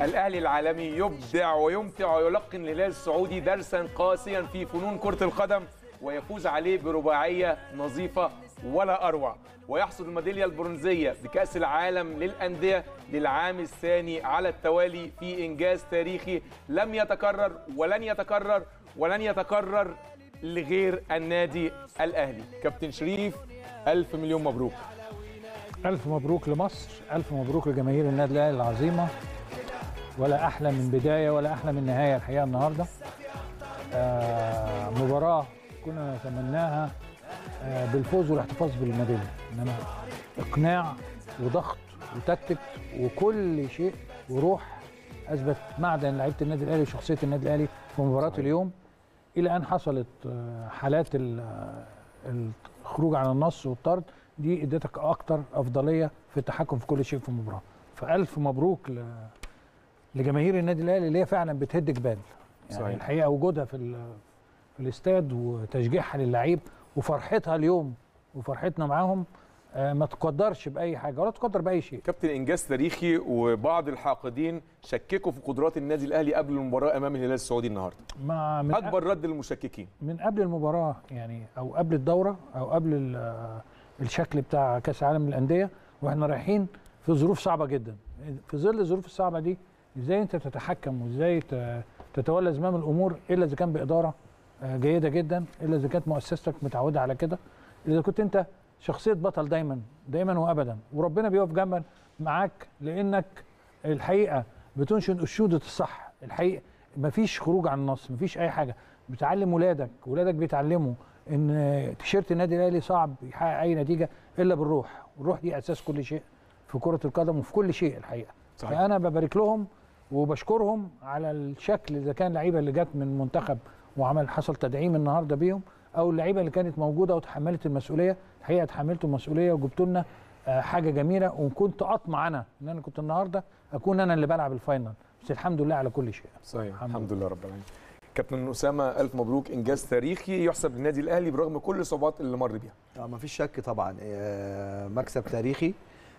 الاهلي العالمي يبدع ويمتع ويلقن الهلال السعودي درسا قاسيا في فنون كره القدم ويفوز عليه برباعيه نظيفه ولا اروع ويحصد الميداليه البرونزيه بكاس العالم للانديه للعام الثاني على التوالي في انجاز تاريخي لم يتكرر ولن يتكرر ولن يتكرر لغير النادي الاهلي كابتن شريف الف مليون مبروك ألف مبروك لمصر ألف مبروك لجماهير النادي الأهلي العظيمة ولا أحلى من بداية ولا أحلى من نهاية الحقيقة النهاردة آه مباراة كنا نتمناها آه بالفوز والاحتفاظ بالميدالية إنما إقناع وضغط وتكتيك وكل شيء وروح أثبت معدن لعيبة النادي الأهلي وشخصية النادي الأهلي في مباراة اليوم إلى أن حصلت آه، حالات ال- آه، الخروج عن النص والطرد دي ادتك اكتر افضليه في التحكم في كل شيء في المباراه فالف مبروك ل... لجماهير النادي الاهلي اللي هي فعلا بتهد جبال يعني صحيح. الحقيقه وجودها في ال... في الاستاد وتشجيعها للعيب وفرحتها اليوم وفرحتنا معاهم آه، ما تقدرش باي حاجه ولا تقدر باي شيء كابتن انجاز تاريخي وبعض الحاقدين شككوا في قدرات النادي الاهلي قبل المباراه امام الهلال السعودي النهارده مع من اكبر رد للمشككين من قبل المباراه يعني او قبل الدوره او قبل ال- آه، الشكل بتاع كاس العالم للانديه واحنا رايحين في ظروف صعبه جدا في ظل الظروف الصعبه دي ازاي انت تتحكم وازاي ت- تتولى زمام الامور الا اذا كان باداره آه، جيده جدا الا اذا كانت مؤسستك متعوده على كده اذا كنت انت شخصيه بطل دايما دايما وابدا وربنا بيقف جنبك معاك لانك الحقيقه بتنشد انشوده الصح الحقيقه مفيش خروج عن النص مفيش اي حاجه بتعلم ولادك ولادك بيتعلموا ان تيشيرت النادي الاهلي صعب يحقق اي نتيجه الا بالروح والروح دي اساس كل شيء في كره القدم وفي كل شيء الحقيقه صحيح. فانا ببارك لهم وبشكرهم على الشكل اذا كان اللعيبه اللي جت من المنتخب وعمل حصل تدعيم النهارده بيهم او اللعيبه اللي كانت موجوده وتحملت المسؤوليه الحقيقه تحملتوا المسؤوليه وجبتوا لنا آه، حاجه جميله وكنت اطمع انا ان انا كنت النهارده اكون انا اللي بلعب الفاينل بس الحمد لله على كل شيء صحيح الحمد الحمد لله رب العالمين كابتن اسامه الف مبروك انجاز تاريخي يحسب للنادي الاهلي برغم كل الصعوبات اللي مر بيها اه ما فيش شك طبعا آه، مكسب تاريخي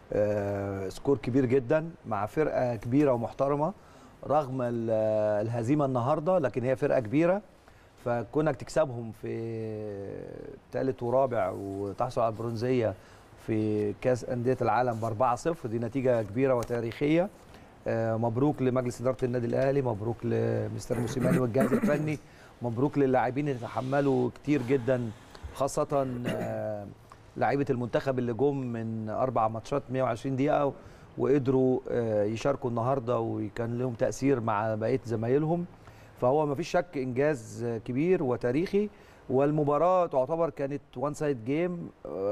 آه، سكور كبير جدا مع فرقه كبيره ومحترمه رغم ال- آه، الهزيمه النهارده لكن هي فرقه كبيره فكونك تكسبهم في ثالث ورابع وتحصل على البرونزيه في كاس انديه العالم ب 4-0 دي نتيجه كبيره وتاريخيه آه، مبروك لمجلس اداره النادي الاهلي مبروك لمستر موسيماني والجهاز الفني مبروك للاعبين اللي تحملوا كتير جدا خاصه آه، لعيبه المنتخب اللي جم من اربع ماتشات 120 دقيقه وقدروا آه، يشاركوا النهارده وكان لهم تاثير مع بقيه زمايلهم فهو ما فيش شك انجاز آه، كبير وتاريخي والمباراه تعتبر كانت وان سايد جيم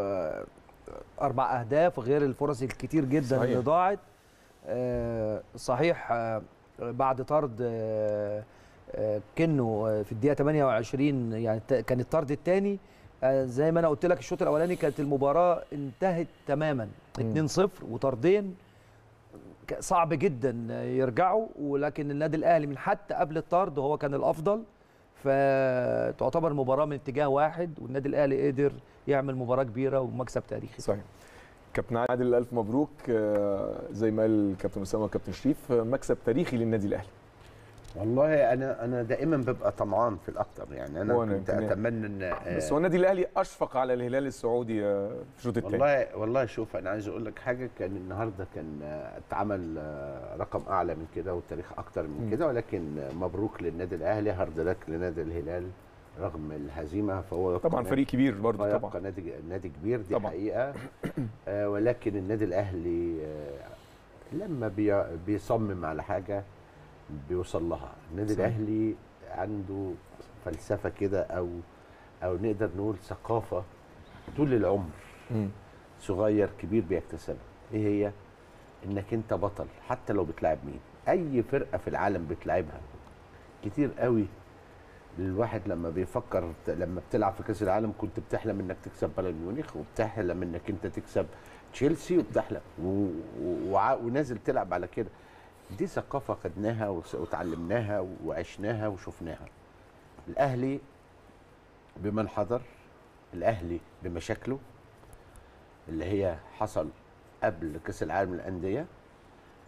اربع اهداف غير الفرص الكتير جدا صحيح. اللي ضاعت آه، صحيح آه، بعد طرد آه، آه، كنو آه، في الدقيقه 28 يعني الت- كان الطرد الثاني زي ما انا قلت لك الشوط الاولاني كانت المباراه انتهت تماما 2-0 وطردين ك- صعب جدا يرجعوا ولكن النادي الاهلي من حتى قبل الطرد هو كان الافضل فتعتبر مباراه من اتجاه واحد والنادي الاهلي قدر يعمل مباراه كبيره ومكسب تاريخي صحيح كابتن عادل الف مبروك آه، زي ما قال الكابتن اسامه والكابتن شريف آه، مكسب تاريخي للنادي الاهلي والله انا انا دائما ببقى طمعان في الاكتر يعني انا وأنا كنت يمكن- اتمنى ان آه، بس هو النادي الاهلي اشفق على الهلال السعودي آه، في الشوط الثاني والله والله شوف انا عايز اقول لك حاجه كان النهارده كان آه، اتعمل آه، رقم اعلى من كده والتاريخ اكتر من مم. كده ولكن آه، مبروك للنادي الاهلي هارد لك لنادي الهلال رغم الهزيمه فهو طبعا يبقى فريق كبير برضه طبعا طبعا يبقى نادي نادي كبير دي طبعا. حقيقه آه ولكن النادي الاهلي آه لما بي بيصمم على حاجه بيوصل لها النادي صحيح. الاهلي عنده فلسفه كده او او نقدر نقول ثقافه طول العمر مم. صغير كبير بيكتسبها ايه هي انك انت بطل حتى لو بتلعب مين اي فرقه في العالم بتلعبها كتير قوي الواحد لما بيفكر لما بتلعب في كاس العالم كنت بتحلم انك تكسب بايرن ميونخ وبتحلم انك انت تكسب تشيلسي وبتحلم و... و... ونازل تلعب على كده دي ثقافه خدناها وس- وتعلمناها وعشناها وشفناها الاهلي بمن حضر الاهلي بمشاكله اللي هي حصل قبل كاس العالم للانديه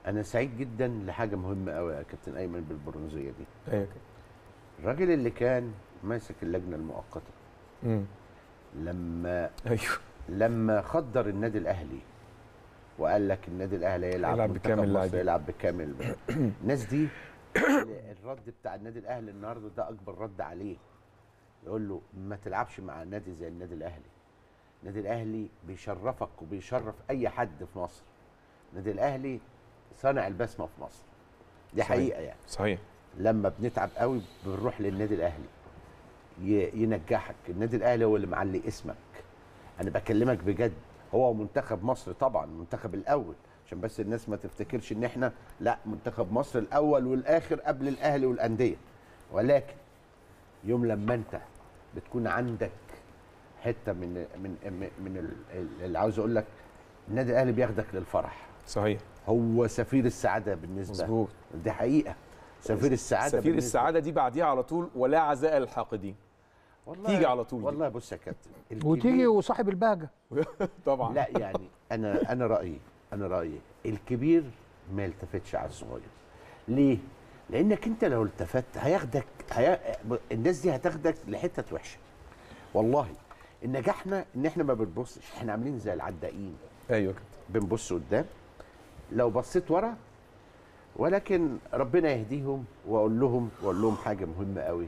انا سعيد جدا لحاجه مهمه قوي يا كابتن ايمن بالبرونزيه دي ايوه الراجل اللي كان ماسك اللجنه المؤقته امم لما ايوه لما خدر النادي الاهلي وقال لك النادي الاهلي يلعب يلعب منتخب بكامل مصر لاعبين. يلعب بكامل الناس دي الرد بتاع النادي الاهلي النهارده ده اكبر رد عليه يقول له ما تلعبش مع نادي زي النادي الاهلي النادي الاهلي بيشرفك وبيشرف اي حد في مصر النادي الاهلي صانع البسمه في مصر دي صحيح. حقيقه يعني صحيح لما بنتعب قوي بنروح للنادي الاهلي ي- ينجحك النادي الاهلي هو اللي معلي اسمك انا بكلمك بجد هو منتخب مصر طبعا المنتخب الاول عشان بس الناس ما تفتكرش ان احنا لا منتخب مصر الاول والاخر قبل الاهلي والانديه ولكن يوم لما انت بتكون عندك حته من من من, من ال- ال- اللي عاوز اقول لك النادي الاهلي بياخدك للفرح صحيح هو سفير السعاده بالنسبه مظبوط دي حقيقه سفير السعاده سفير بالنسبة- السعاده دي بعديها على طول ولا عزاء للحاقدين والله تيجي على طول دي. والله بص يا كابتن الكبير- وتيجي وصاحب البهجه طبعا لا يعني انا انا رايي انا رايي الكبير ما يلتفتش على الصغير ليه لانك انت لو التفت هياخدك هي... الناس دي هتاخدك لحته وحشه والله نجاحنا ان احنا ما بنبصش احنا عاملين زي العدائين ايوه كده بنبص قدام لو بصيت ورا ولكن ربنا يهديهم واقول لهم واقول لهم حاجه مهمه قوي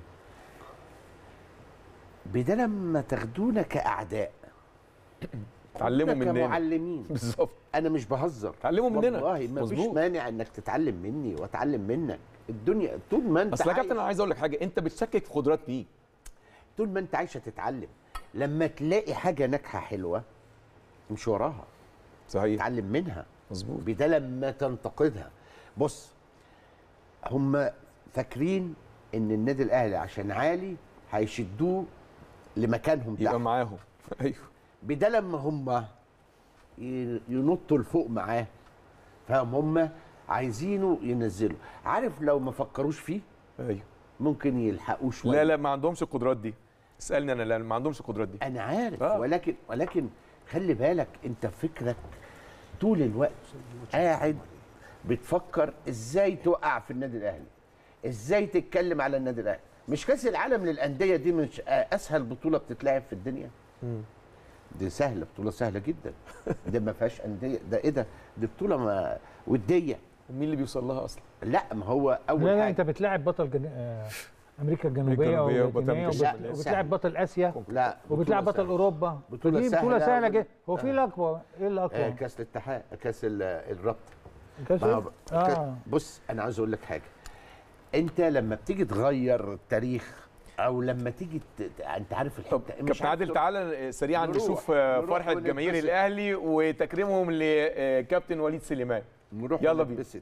بدل لما تاخدونا كاعداء اتعلموا تاخدونا مننا كمعلمين بالظبط انا مش بهزر اتعلموا مننا والله ما فيش مظبوط. مانع انك تتعلم مني واتعلم منك الدنيا طول ما انت اصل يا كابتن انا عايش عايز اقول لك حاجه انت بتشكك في قدرات مين طول ما انت عايش هتتعلم لما تلاقي حاجه ناجحه حلوه امشي وراها صحيح اتعلم منها مظبوط بدل ما تنتقدها بص هم فاكرين ان النادي الاهلي عشان عالي هيشدوه لمكانهم يبقى تحت معاهم ايوه بدل ما هم ي- ينطوا لفوق معاه فهم هم عايزينه ينزلوا عارف لو ما فكروش فيه ايوه ممكن يلحقوه شويه لا لا ما عندهمش القدرات دي اسالني انا لا ما عندهمش القدرات دي انا عارف آه. ولكن ولكن خلي بالك انت فكرك طول الوقت قاعد بتفكر ازاي توقع في النادي الاهلي ازاي تتكلم على النادي الاهلي مش كاس العالم للانديه دي مش اسهل بطوله بتتلعب في الدنيا دي سهله بطوله سهله جدا ده ما فيهاش انديه ده ايه ده دي بطوله ما وديه مين اللي بيوصل لها اصلا لا ما هو اول لا لا حاجه انت بتلاعب بطل جن... آه، امريكا الجنوبيه الجنوبية وبطل واللاتينيه أمريكا وبت- الشمالية. وبتلاعب بطل اسيا لا وبتلاعب بطولة بطل سهلة. اوروبا بطولة دي بطوله سهلة سهله وال- جدا هو في آه. الاقوى ايه آه الاقوى كاس الاتحاد كاس ال- الرابطه كاس ما إيه؟ هو- اه بص انا عاوز اقول لك حاجه انت لما بتيجي تغير التاريخ او لما تيجي ت... ت- انت عارف طب الحته مش كابتن عارف عادل تقول- تعالى سريعا نروح- نشوف آه، نروح فرحه جماهير ونتبسط. الاهلي وتكريمهم لكابتن وليد سليمان نروح يلا بينا. ونتبسط.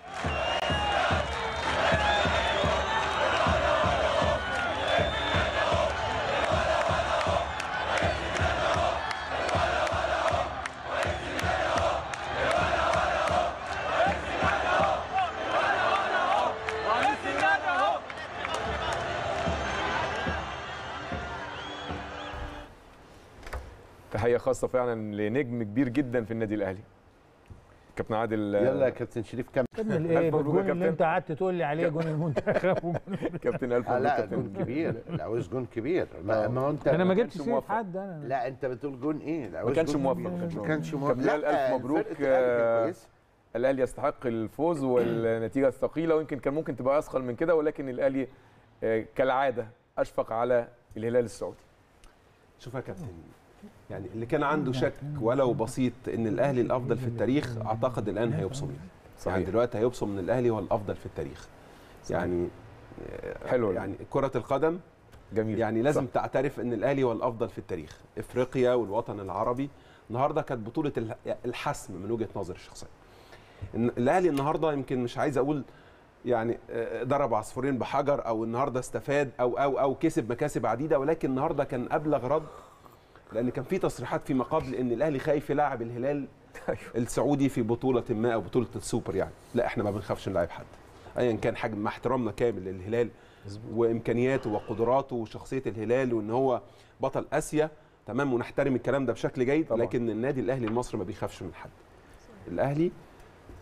تحيه خاصه فعلا لنجم كبير جدا في النادي الاهلي كابتن عادل آه، يلا يا كابتن شريف كمل كمل ايه ألف مبروك يا بالجون اللي كابتن. انت قعدت تقول لي عليه جون المنتخب وجون- كابتن الف آه مبروك لا كابتن جون كبير لا عاوز جون كبير ما, ما هو انت انا ما كانش جبتش سيره موفق. حد انا لا انت بتقول جون ايه لا ما عاوز كانش جون موفق كبير. ما كانش ما موفق. كانش موفق كابتن لا ألف مبروك، فرقة الأهلي كانت آه، كويسة. الاهلي يستحق الفوز والنتيجه الثقيله ويمكن كان ممكن تبقى اثقل من كده ولكن الاهلي آه، كالعاده اشفق على الهلال السعودي شوف يا كابتن يعني اللي كان عنده شك ولو بسيط ان الاهلي الافضل في التاريخ اعتقد الان هيبصم يعني. صحيح. يعني دلوقتي هيبصم ان الاهلي هو الافضل في التاريخ يعني حلو يعني كرة القدم جميل يعني لازم صح. تعترف ان الاهلي هو الافضل في التاريخ افريقيا والوطن العربي النهارده كانت بطولة ال- الحسم من وجهة نظري الشخصية إن الاهلي النهارده يمكن مش عايز اقول يعني آه، ضرب عصفورين بحجر او النهارده استفاد او او او كسب مكاسب عديده ولكن النهارده كان ابلغ رد لان كان في تصريحات فيما قبل ان الاهلي خايف يلاعب الهلال السعودي في بطوله ما او بطوله السوبر يعني لا احنا ما بنخافش نلاعب حد ايا كان حجم مع احترامنا كامل للهلال وامكانياته وقدراته وشخصيه الهلال وان هو بطل اسيا تمام ونحترم الكلام ده بشكل جيد طبعا. لكن النادي الاهلي المصري ما بيخافش من حد الاهلي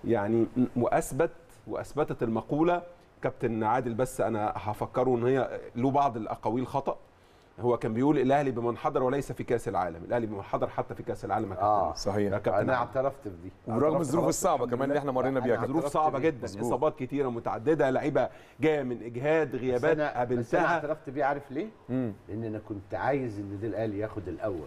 يعني واثبت واثبتت المقوله كابتن عادل بس انا هفكره ان هي له بعض الاقاويل خطا هو كان بيقول الاهلي بمن حضر وليس في كاس العالم الاهلي بمن حضر حتى في كاس العالم يا كابتن آه. صحيح يا كابتن انا عادل. اعترفت بدي وبرغم اعترفت الظروف خلاص، الصعبه الحمد كمان اللي احنا مرينا بيها أنا كابتن. ظروف صعبه جدا مظبوط. اصابات كتيره متعدده لعيبه جايه من اجهاد بس غيابات انا بس انا قابلتها اعترفت بيه عارف ليه؟ مم. لان انا كنت عايز ان النادي الاهلي ياخد الاول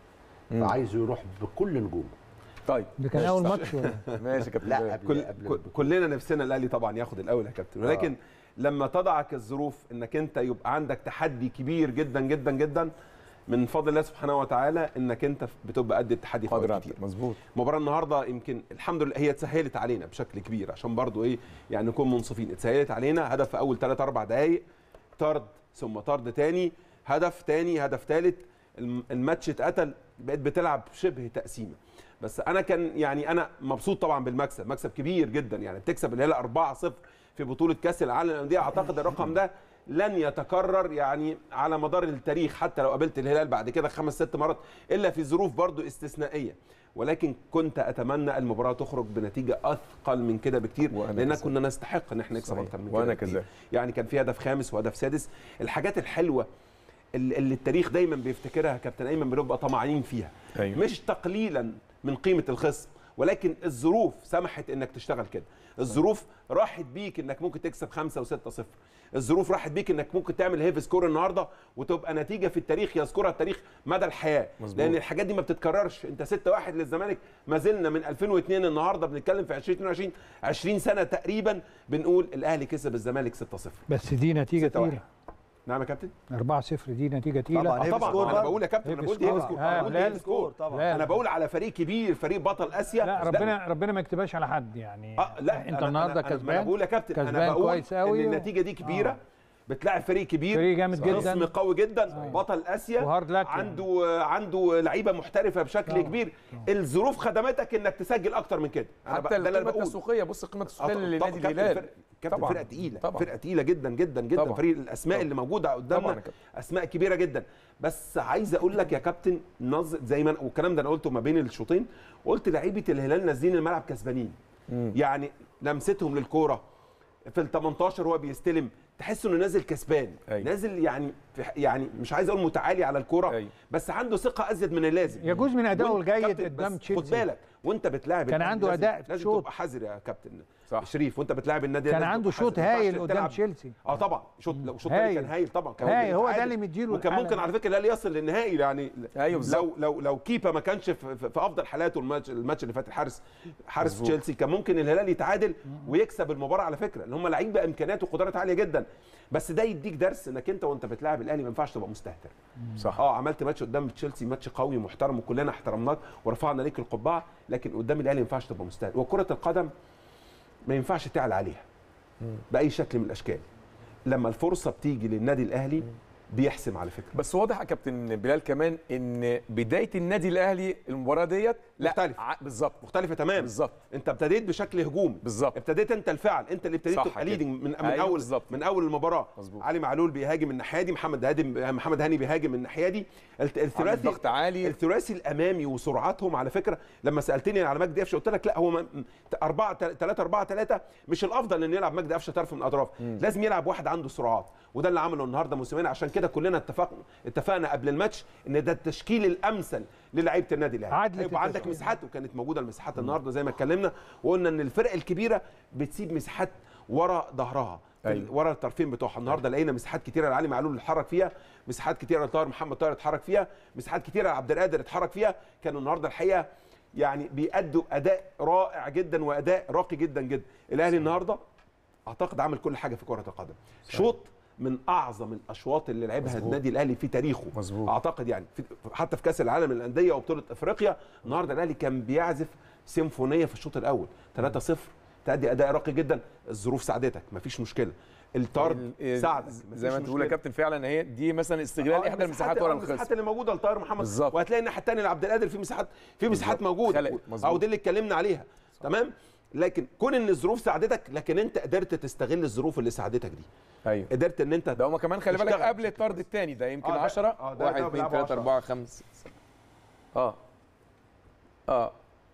فعايزه يروح بكل نجومه طيب ده كان اول ماتش ولا ماشي يا كابتن لا زاهد. قبل كل قبل كل- كلنا نفسنا الاهلي طبعا ياخد الاول يا كابتن ولكن لما تضعك الظروف انك انت يبقى عندك تحدي كبير جدا جدا جدا من فضل الله سبحانه وتعالى انك انت بتبقى قد التحدي في قادر أوقات على كتير مظبوط المباراه النهارده يمكن الحمد لله هي اتسهلت علينا بشكل كبير عشان برضو ايه يعني نكون منصفين اتسهلت علينا هدف في اول 3 4 دقائق طرد ثم طرد تاني هدف تاني هدف ثالث الماتش اتقتل بقيت بتلعب شبه تقسيمه بس انا كان يعني انا مبسوط طبعا بالمكسب مكسب كبير جدا يعني بتكسب الهلال 4-0 في بطوله كاس العالم للانديه اعتقد الرقم ده لن يتكرر يعني على مدار التاريخ حتى لو قابلت الهلال بعد كده خمس ست مرات الا في ظروف برضو استثنائيه ولكن كنت اتمنى المباراه تخرج بنتيجه اثقل من كده بكتير وأنا لان كذلك. كنا نستحق ان احنا نكسب صحيح. اكتر من كده وأنا بكتير. كذلك. يعني كان في هدف خامس وهدف سادس الحاجات الحلوه اللي اللي التاريخ دايما بيفتكرها يا كابتن ايمن بنبقى طمعانين فيها أيوة. مش تقليلا من قيمه الخصم ولكن الظروف سمحت انك تشتغل كده الظروف راحت بيك انك ممكن تكسب خمسة وستة صفر الظروف راحت بيك انك ممكن تعمل هيف سكور النهارده وتبقى نتيجه في التاريخ يذكرها التاريخ مدى الحياه مظبوط. لان الحاجات دي ما بتتكررش انت 6 1 للزمالك ما زلنا من 2002 النهارده بنتكلم في 2022 20 سنه تقريبا بنقول الاهلي كسب الزمالك 6 0 بس دي نتيجه ستة واحد. تقيله نعم يا كابتن 4-0 دي نتيجه تقيله طبعاً. اه هيف طبعا سكور انا برضه. بقول يا كابتن هيف انا بقول سكور. هيف سكور آه، أنا بقول لا، هيف سكور طبعا انا بقول على فريق كبير فريق بطل اسيا لا ده- ربنا ربنا ما يكتبهاش على حد يعني اه لا انت أنا- النهارده أنا- أنا- ما انا كسبان بقول يا كابتن انا كسبان بقول كويس قوي ان و- النتيجه دي كبيره آه. بتلاعب فريق كبير فريق جامد خصم جدا قوي جدا صحيح. بطل اسيا وهارد لك يعني. عنده عنده لعيبه محترفه بشكل طبعا. كبير الظروف خدمتك انك تسجل اكتر من كده أنا بق- حتى ده اللي انا القيمه بقوله التسويقيه بص القيمه آه، التسويقيه طبعاً لنادي كابتن الهلال فرق- كابتن طبعاً. فرقه تقيله طبعاً. فرقه تقيله جدا جدا جدا طبعاً. فريق الاسماء طبعاً. اللي موجوده طبعاً قدامنا يا كابتن. اسماء كبيره جدا بس عايز اقول لك يا كابتن نظ زي ما أنا- والكلام ده انا قلته ما بين الشوطين قلت لعيبه الهلال نازلين الملعب كسبانين يعني لمستهم للكوره في ال 18 هو بيستلم تحس انه نازل كسبان أيوة. نازل يعني في ح- يعني مش عايز اقول متعالي على الكوره أيوة. بس عنده ثقه ازيد من اللازم يجوز من ادائه وأنت- الجيد كابتن، قدام بس تشيلسي خد بالك وانت بتلاعب كان الأهلي عنده لازم- أداء في لازم الشوط. تبقى حذر يا كابتن صح. شريف وانت بتلاعب النادي كان لازم عنده تبقى شوط حذر. ما ينفعش هايل قدام تلعب- تشيلسي اه طبعا شوط لو شوط تاني هايل. كان هايل طبعا كان هايل، هو ده بيتعادل. اللي مديله وكان الحالة ممكن دي. على فكره الاهلي يصل للنهائي يعني أيوة بالظبط. لو لو لو كيبا ما كانش في, في, في افضل حالاته الماتش الماتش اللي فات الحارس حارس مظبوط. تشيلسي كان ممكن الهلال يتعادل ويكسب المباراه على فكره لان هم لعيبه امكانيات وقدرات عاليه جدا بس ده يديك درس انك انت وانت بتلاعب الاهلي ما ينفعش تبقى مستهتر صح اه عملت ماتش قدام تشيلسي ماتش قوي محترم وكلنا احترمناك ورفعنا ليك القبعه لكن قدام الاهلي ما ينفعش تبقى مستهتر وكره القدم ما ينفعش تعلى عليها باي شكل من الاشكال لما الفرصه بتيجي للنادي الاهلي بيحسم على فكره بس واضح يا كابتن بلال كمان ان بدايه النادي الاهلي المباراه ديت لا مختلف. ع- بالظبط مختلفه تماما بالظبط انت ابتديت بشكل هجوم بالظبط ابتديت انت الفعل انت اللي ابتديت صح تبقى كده. ليدنج من, من أيوة اول بالظبط. من اول المباراه مظبوط. علي معلول بيهاجم من الناحيه دي محمد هادي محمد هاني بيهاجم من الناحيه دي الت- عامل الثلاثي ضغط عالي الثلاثي الامامي وسرعتهم على فكره لما سالتني على مجدي قفشه قلت لك لا هو 4 3 4 3 مش الافضل ان يلعب مجدي قفشه طرف من الاطراف لازم يلعب واحد عنده سرعات وده اللي عمله النهارده موسيماني عشان كده كلنا اتفقنا اتفقنا قبل الماتش ان ده التشكيل الامثل للعيبه النادي الاهلي عدلة هيبقى عندك التشكيل. مساحات وكانت موجوده المساحات النهارده زي ما اتكلمنا وقلنا ان الفرق الكبيره بتسيب مساحات ورا ظهرها في ال- أيوة. ورا الطرفين بتوعها النهارده لقينا مساحات كتيره لعلي معلول اللي اتحرك فيها مساحات كتيره لطاهر محمد طاهر اتحرك فيها مساحات كتيره لعبد القادر اتحرك فيها كانوا النهارده الحقيقه يعني بيأدوا اداء رائع جدا واداء راقي جدا جدا الاهلي النهارده اعتقد عمل كل حاجه في كره القدم شوط من اعظم الاشواط اللي لعبها مظبوط. النادي الاهلي في تاريخه مظبوط. اعتقد يعني في حتى في كاس العالم للانديه وبطوله افريقيا النهارده الاهلي كان بيعزف سيمفونيه في الشوط الاول 3-0 تأدي اداء راقي جدا الظروف ساعدتك مفيش مشكله الطرد ال- ساعدك زي ما مفيش تقول يا مشكلة. كابتن فعلا هي دي مثلا استغلال آه، احدى المساحات ورا الخصم المساحات اللي موجوده لطاهر محمد بالظبط. وهتلاقي الناحيه الثانيه لعبد القادر في مساحات في مساحات بالظبط. موجوده خلق. مظبوط. او دي اللي اتكلمنا عليها تمام لكن كون ان الظروف ساعدتك لكن انت قدرت تستغل الظروف اللي ساعدتك دي ايوه قدرت ان انت ده هما كمان خلي بالك تشتغل قبل بشكل الطرد الثاني ده يمكن آه، ده- 10 آه، ده- 1 ده 2 بيلعبوا 3 عشرة. 4 5 اه اه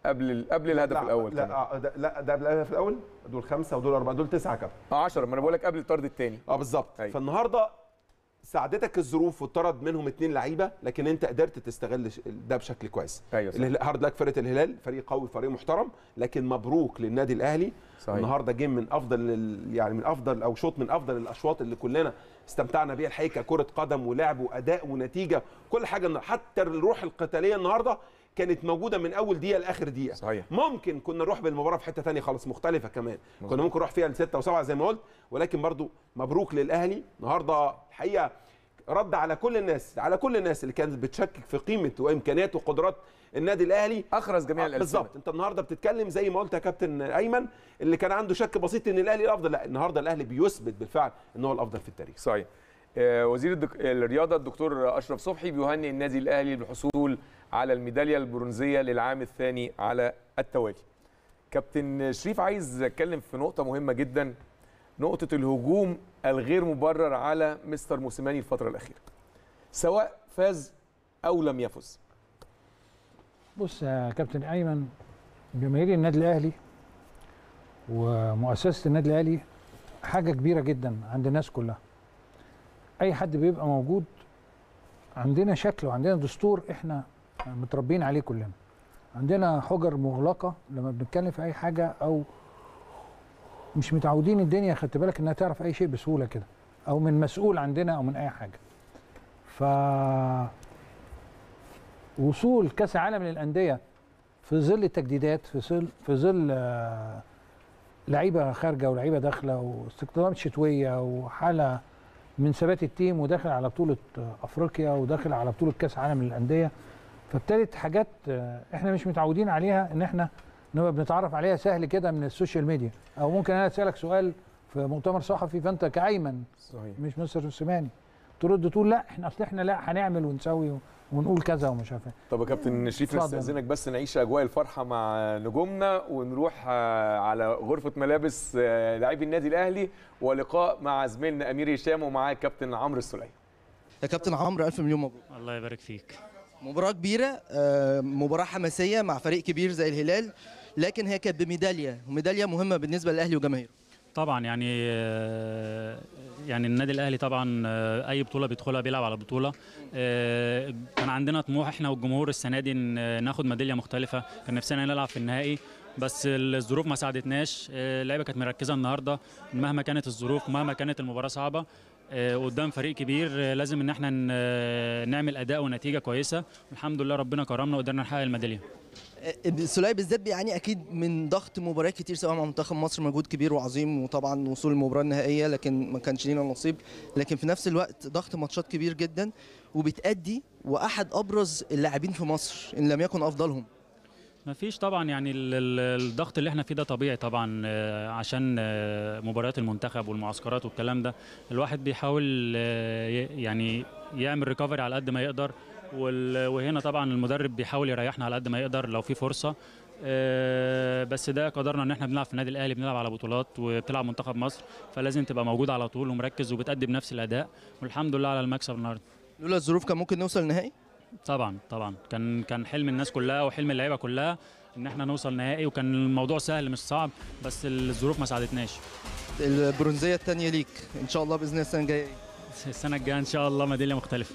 قبل ال- قبل الهدف لا الاول لا كمان آه، ده لا ده قبل الهدف الاول دول خمسه ودول اربعه دول تسعه كابتن اه 10 ما انا بقول لك قبل الطرد الثاني اه بالظبط أيوة. فالنهارده ساعدتك الظروف واتطرد منهم اتنين لعيبه لكن انت قدرت تستغل ش- ده بشكل كويس ايوه صح. الهلال- هارد لك فرقه الهلال فريق قوي فريق محترم لكن مبروك للنادي الاهلي صحيح. النهارده جيم من افضل ال- يعني من افضل او شوط من افضل الاشواط اللي كلنا استمتعنا بيها الحقيقه كره قدم ولعب واداء ونتيجه كل حاجه حتى الروح القتاليه النهارده كانت موجوده من اول دقيقه لاخر دقيقه صحيح. ممكن كنا نروح بالمباراه في حته ثانيه خالص مختلفه كمان كنا ممكن نروح فيها لسته وسبعه زي ما قلت ولكن برضو مبروك للاهلي النهارده الحقيقه رد على كل الناس على كل الناس اللي كانت بتشكك في قيمه وامكانيات وقدرات النادي الاهلي اخرج جميع آه، الالسنه بالظبط انت النهارده بتتكلم زي ما قلت يا كابتن ايمن اللي كان عنده شك بسيط ان الاهلي الافضل لا النهارده الاهلي بيثبت بالفعل ان هو الافضل في التاريخ صحيح آه، وزير الدك... الرياضه الدكتور اشرف صبحي بيهنئ النادي الاهلي بالحصول على الميداليه البرونزيه للعام الثاني على التوالي كابتن شريف عايز اتكلم في نقطه مهمه جدا نقطه الهجوم الغير مبرر على مستر موسيماني الفتره الاخيره سواء فاز او لم يفز بص يا كابتن ايمن جماهير النادي الاهلي ومؤسسه النادي الاهلي حاجه كبيره جدا عند الناس كلها اي حد بيبقى موجود عندنا شكل وعندنا دستور احنا متربيين عليه كلنا عندنا حجر مغلقه لما بنتكلم في اي حاجه او مش متعودين الدنيا خدت بالك انها تعرف اي شيء بسهوله كده او من مسؤول عندنا او من اي حاجه ف وصول كاس العالم للانديه في ظل التجديدات في ظل في ظل آه، لعيبه خارجه ولعيبه داخله واستقطابات شتويه وحاله من ثبات التيم وداخل على بطوله آه، افريقيا وداخل على بطوله كاس العالم للانديه فابتدت حاجات آه، احنا مش متعودين عليها ان احنا نبقى بنتعرف عليها سهل كده من السوشيال ميديا او ممكن انا اسالك سؤال في مؤتمر صحفي فانت كايمن صحيح مش مستر موسيماني ترد تقول لا احنا اصل احنا لا هنعمل ونسوي ونقول كذا ومش عارف ايه طب يا كابتن شريف اتفضل. نستاذنك بس نعيش اجواء الفرحه مع نجومنا ونروح آه، على غرفه ملابس آه، لاعبي النادي الاهلي ولقاء مع زميلنا امير هشام ومعاه كابتن عمرو السليم يا كابتن عمرو الف مليون مبروك الله يبارك فيك مباراه كبيره آه، مباراه حماسيه مع فريق كبير زي الهلال لكن هي كانت بميداليه وميداليه مهمه بالنسبه للاهلي وجماهيره طبعا يعني آه، يعني النادي الاهلي طبعا آه، اي بطوله بيدخلها بيلعب على بطوله آه، كان عندنا طموح احنا والجمهور السنه دي ان آه، ناخد ميداليه مختلفه كان نفسنا نلعب في النهائي بس الظروف ما ساعدتناش آه، اللعيبه كانت مركزه النهارده مهما كانت الظروف مهما كانت المباراه صعبه آه، قدام فريق كبير آه، لازم ان احنا ن- آه، نعمل اداء ونتيجه كويسه والحمد لله ربنا كرمنا وقدرنا نحقق الميداليه آه، السوليه بالذات بيعاني اكيد من ضغط مباريات كتير سواء مع منتخب مصر مجهود كبير وعظيم وطبعا وصول المباراه النهائيه لكن ما كانش لينا نصيب لكن في نفس الوقت ضغط ماتشات كبير جدا وبتأدي واحد ابرز اللاعبين في مصر ان لم يكن افضلهم ما فيش طبعا يعني ال- ال- الضغط اللي احنا فيه ده طبيعي طبعا آه، عشان آه، مباريات المنتخب والمعسكرات والكلام ده الواحد بيحاول آه، ي- يعني يعمل ريكفري على قد ما يقدر وال- وهنا طبعا المدرب بيحاول يريحنا على قد ما يقدر لو في فرصه آه، بس ده قدرنا ان احنا بنلعب في النادي الاهلي بنلعب على بطولات وبتلعب منتخب مصر فلازم تبقى موجود على طول ومركز وبتأدي بنفس الاداء والحمد لله على المكسب النهارده لولا الظروف كان ممكن نوصل النهائي طبعا طبعا كان كان حلم الناس كلها وحلم اللعيبه كلها ان احنا نوصل نهائي وكان الموضوع سهل مش صعب بس الظروف ما ساعدتناش البرونزيه الثانيه ليك ان شاء الله باذن الله السنه الجايه السنه الجايه ان شاء الله ميداليه مختلفه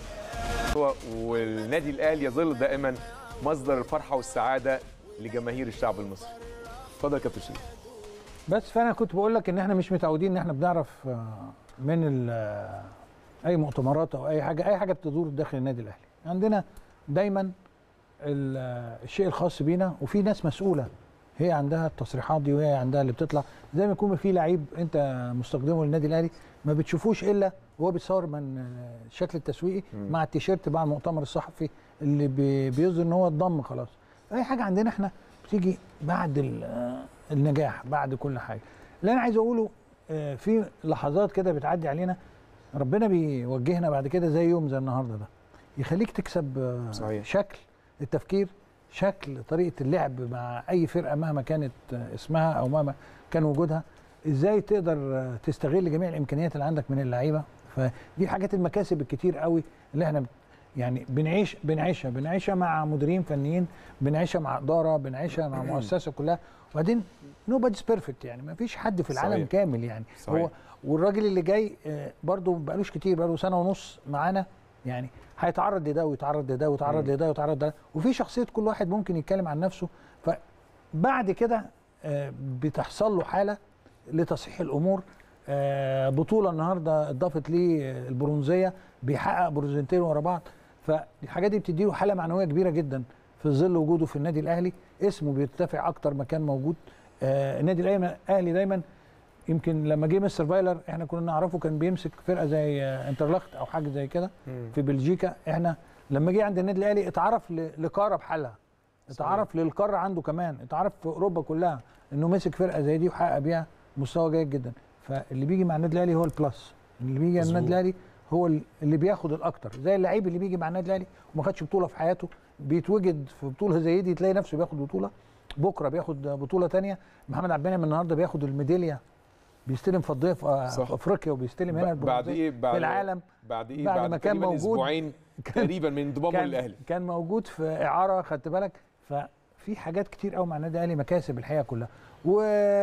هو والنادي الاهلي يظل دائما مصدر الفرحه والسعاده لجماهير الشعب المصري اتفضل يا كابتن شريف بس فانا كنت بقول لك ان احنا مش متعودين ان احنا بنعرف آه، من ال- آه، اي مؤتمرات او اي حاجه اي حاجه بتدور داخل النادي الاهلي عندنا دايما ال- آه، الشيء الخاص بينا وفي ناس مسؤوله هي عندها التصريحات دي وهي عندها اللي بتطلع زي ما يكون في لعيب انت مستخدمه للنادي الاهلي ما بتشوفوش الا وهو بيتصور من آه، الشكل التسويقي مم. مع التيشيرت مع المؤتمر الصحفي اللي بي- بيظهر ان هو اتضم خلاص اي حاجه عندنا احنا بتيجي بعد ال- آه، النجاح بعد كل حاجه اللي انا عايز اقوله آه، في لحظات كده بتعدي علينا ربنا بيوجهنا بعد كده زي يوم زي النهارده ده يخليك تكسب آه، صحيح. شكل التفكير شكل طريقه اللعب مع اي فرقه مهما كانت آه، اسمها او مهما كان وجودها ازاي تقدر آه، تستغل جميع الامكانيات اللي عندك من اللعيبه فدي حاجات المكاسب الكتير قوي اللي احنا يعني بنعيش بنعيشها بنعيشها مع مديرين فنيين بنعيشها مع اداره بنعيشها مع مؤسسه كلها وبعدين نو باديز بيرفكت يعني ما فيش حد في العالم صحيح. كامل يعني صحيح. هو والراجل اللي جاي آه، برضه بقالوش كتير بقاله سنه ونص معانا يعني هيتعرض لده ويتعرض لده ويتعرض لده ويتعرض لده وفي شخصيه كل واحد ممكن يتكلم عن نفسه فبعد كده آه، بتحصل له حاله لتصحيح الامور آه، بطوله النهارده اضافت ليه البرونزيه بيحقق برونزيتين ورا بعض فالحاجات دي بتديله حاله معنويه كبيره جدا في ظل وجوده في النادي الاهلي اسمه بيرتفع اكتر ما كان موجود آه، النادي الأهلي- الاهلي دايما يمكن لما جه مستر فايلر احنا كنا نعرفه كان بيمسك فرقه زي آه، انترلخت او حاجه زي كده في بلجيكا احنا لما جه عند النادي الاهلي اتعرف ل- لقاره بحالها اتعرف للقاره عنده كمان اتعرف في اوروبا كلها انه مسك فرقه زي دي وحقق بيها مستوى جيد جدا فاللي بيجي مع النادي الاهلي هو البلس اللي بيجي على النادي مظبوط. الاهلي هو ال- اللي بياخد الاكتر زي اللعيب اللي بيجي مع النادي الاهلي وما خدش بطوله في حياته بيتوجد في بطوله زي دي تلاقي نفسه بياخد بطوله بكره بياخد بطوله تانية محمد عبد المنعم النهارده بياخد الميداليه بيستلم فضيه في صح. في افريقيا وبيستلم هنا ب- بعد البرونزية ايه بعد في العالم بعد ايه بعد بعد, ما كان تقريباً موجود. اسبوعين تقريبا من انضمامه كان للاهلي كان موجود في اعاره خدت بالك ففي حاجات كتير قوي مع النادي الاهلي مكاسب الحقيقه كلها و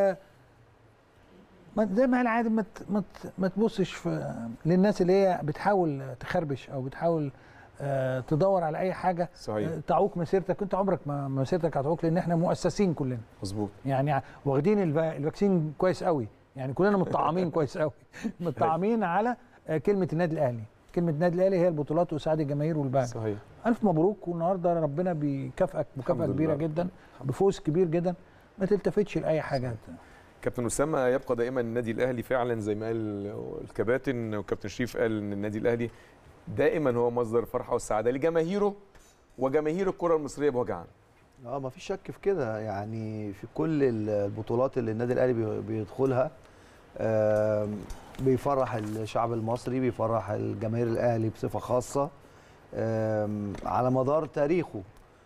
ما- زي ما العادي ما ت- ما ت- ما تبصش في للناس اللي هي بتحاول تخربش او بتحاول آه، تدور على اي حاجه صحيح آه، تعوق مسيرتك انت عمرك ما مسيرتك هتعوق لان احنا مؤسسين كلنا مظبوط يعني ع- واخدين الف- الفاكسين كويس قوي يعني كلنا متطعمين كويس قوي متطعمين على آه، كلمه النادي الاهلي كلمه النادي الاهلي هي البطولات واسعاد الجماهير والباقي صحيح الف مبروك والنهارده ربنا بيكافئك مكافاه الحمد كبيره لله. جدا بفوز كبير جدا ما تلتفتش لاي حاجه كابتن اسامه يبقى دائما النادي الاهلي فعلا زي ما قال الكباتن وكابتن شريف قال ان النادي الاهلي دائما هو مصدر الفرحه والسعاده لجماهيره وجماهير الكره المصريه بوجه عام اه ما فيش شك في كده يعني في كل البطولات اللي النادي الاهلي بي- بيدخلها آم، بيفرح الشعب المصري بيفرح الجماهير الاهلي بصفه خاصه آم، على مدار تاريخه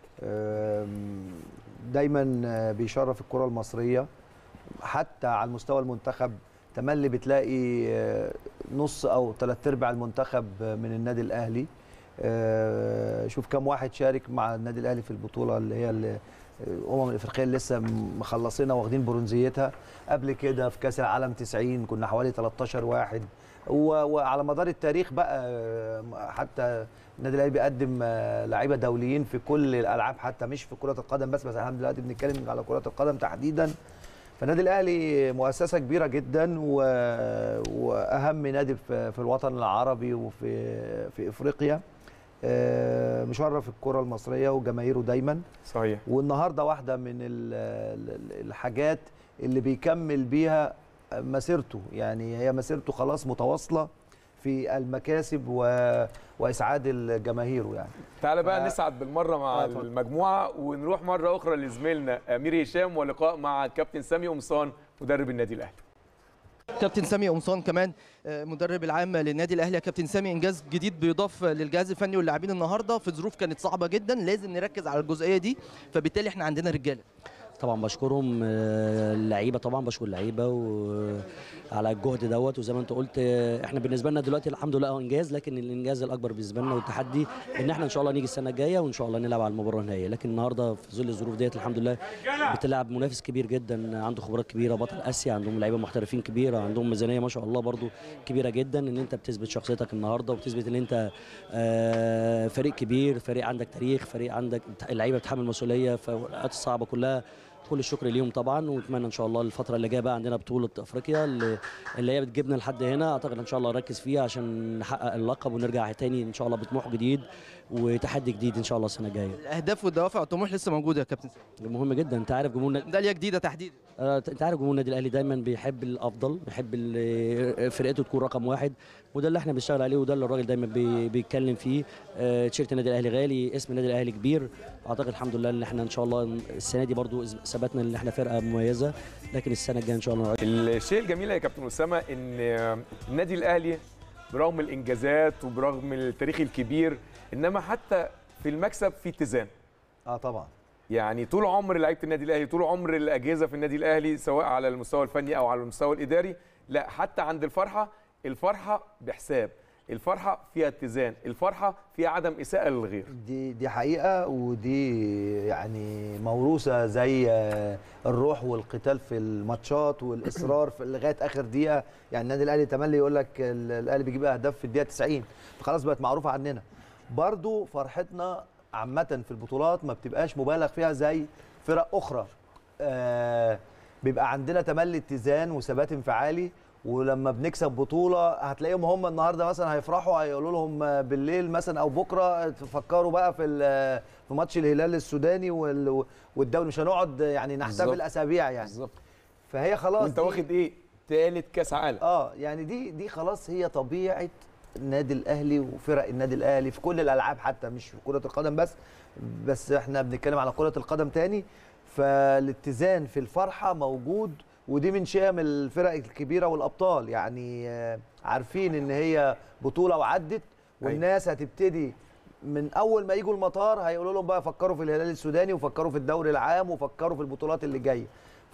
آم، دايما آه، بيشرف الكره المصريه حتى على المستوى المنتخب تملي بتلاقي آه، نص او ثلاث ارباع المنتخب من النادي الاهلي آه، شوف كم واحد شارك مع النادي الاهلي في البطوله اللي هي ال- الامم الافريقيه اللي لسه مخلصينها واخدين برونزيتها قبل كده في كاس العالم 90 كنا حوالي 13 واحد و- وعلى مدار التاريخ بقى آه، حتى النادي الاهلي بيقدم آه، لعيبه دوليين في كل الالعاب حتى مش في كره القدم بس بس احنا دلوقتي بنتكلم على كره القدم تحديدا فالنادي الاهلي مؤسسه كبيره جدا و... واهم نادي في... في الوطن العربي وفي في افريقيا آه، مشرف الكره المصريه وجماهيره دايما صحيح والنهارده واحده من ال- ال- الحاجات اللي بيكمل بيها مسيرته يعني هي مسيرته خلاص متواصله في المكاسب و... واسعاد الجماهير يعني تعالى بقى آه. نسعد بالمره مع آه، اتفضل. المجموعه ونروح مره اخرى لزميلنا امير هشام ولقاء مع كابتن سامي قمصان مدرب النادي الاهلي كابتن سامي قمصان كمان آه، مدرب العام للنادي الاهلي يا كابتن سامي انجاز جديد بيضاف للجهاز الفني واللاعبين النهارده في ظروف كانت صعبه جدا لازم نركز على الجزئيه دي فبالتالي احنا عندنا رجاله طبعا بشكرهم آه، اللعيبه طبعا بشكر اللعيبه وعلى الجهد دوت وزي ما انت قلت آه، احنا بالنسبه لنا دلوقتي الحمد لله هو انجاز لكن الانجاز الاكبر بالنسبه لنا والتحدي ان احنا ان شاء الله نيجي السنه الجايه وان شاء الله نلعب على المباراه النهائيه لكن النهارده في ظل الظروف ديت الحمد لله بتلعب منافس كبير جدا عنده خبرات كبيره بطل اسيا عندهم لعيبه محترفين كبيره عندهم ميزانيه ما شاء الله برضو كبيره جدا ان انت بتثبت شخصيتك النهارده وبتثبت ان انت آه، فريق كبير فريق عندك تاريخ فريق عندك اللعيبه بتحمل مسؤوليه في الاوقات الصعبه كلها كل الشكر ليهم طبعا ونتمنى ان شاء الله الفتره اللي جايه بقى عندنا بطوله افريقيا اللي, اللي هي بتجيبنا لحد هنا اعتقد ان شاء الله نركز فيها عشان نحقق اللقب ونرجع تاني ان شاء الله بطموح جديد وتحدي جديد ان شاء الله السنه الجايه الاهداف والدوافع والطموح لسه موجوده يا كابتن سامي مهم جدا انت عارف جمهور ميداليه جديده تحديدا آه، انت عارف جمهور النادي الاهلي دايما بيحب الافضل بيحب ال- فرقته تكون رقم واحد وده اللي احنا بنشتغل عليه وده اللي الراجل دايما بي- بيتكلم فيه آه، تيشيرت النادي الاهلي غالي اسم النادي الاهلي كبير اعتقد الحمد لله ان احنا ان شاء الله السنه دي برضو ثبتنا ان احنا فرقه مميزه لكن السنه الجايه ان شاء الله الشيء الجميل يا كابتن اسامه ان النادي الاهلي برغم الانجازات وبرغم التاريخ الكبير انما حتى في المكسب في اتزان اه طبعا يعني طول عمر لعيبه النادي الاهلي طول عمر الاجهزه في النادي الاهلي سواء على المستوى الفني او على المستوى الاداري لا حتى عند الفرحه الفرحه بحساب الفرحه فيها اتزان الفرحه فيها عدم اساءه للغير دي دي حقيقه ودي يعني موروثه زي آه، الروح والقتال في الماتشات والاصرار في لغايه اخر دقيقه يعني النادي الاهلي تملي يقول لك ال- الاهلي بيجيب اهداف في الدقيقه 90 فخلاص بقت معروفه عننا برضو فرحتنا عامه في البطولات ما بتبقاش مبالغ فيها زي فرق اخرى آه بيبقى عندنا تملي اتزان وثبات انفعالي ولما بنكسب بطوله هتلاقيهم هم النهارده مثلا هيفرحوا هيقولوا لهم بالليل مثلا او بكره تفكروا بقى في ال- في ماتش الهلال السوداني وال- والدوري مش هنقعد يعني نحتفل بالظبط. اسابيع يعني بالظبط فهي خلاص وانت دي- واخد ايه تالت كاس عالم اه يعني دي دي خلاص هي طبيعه النادي الاهلي وفرق النادي الاهلي في كل الالعاب حتى مش في كره القدم بس بس احنا بنتكلم على كره القدم تاني فالاتزان في الفرحه موجود ودي من شيم الفرق الكبيره والابطال يعني آه، عارفين ان هي بطوله وعدت والناس هتبتدي من اول ما يجوا المطار هيقولوا لهم بقى فكروا في الهلال السوداني وفكروا في الدوري العام وفكروا في البطولات اللي جايه ف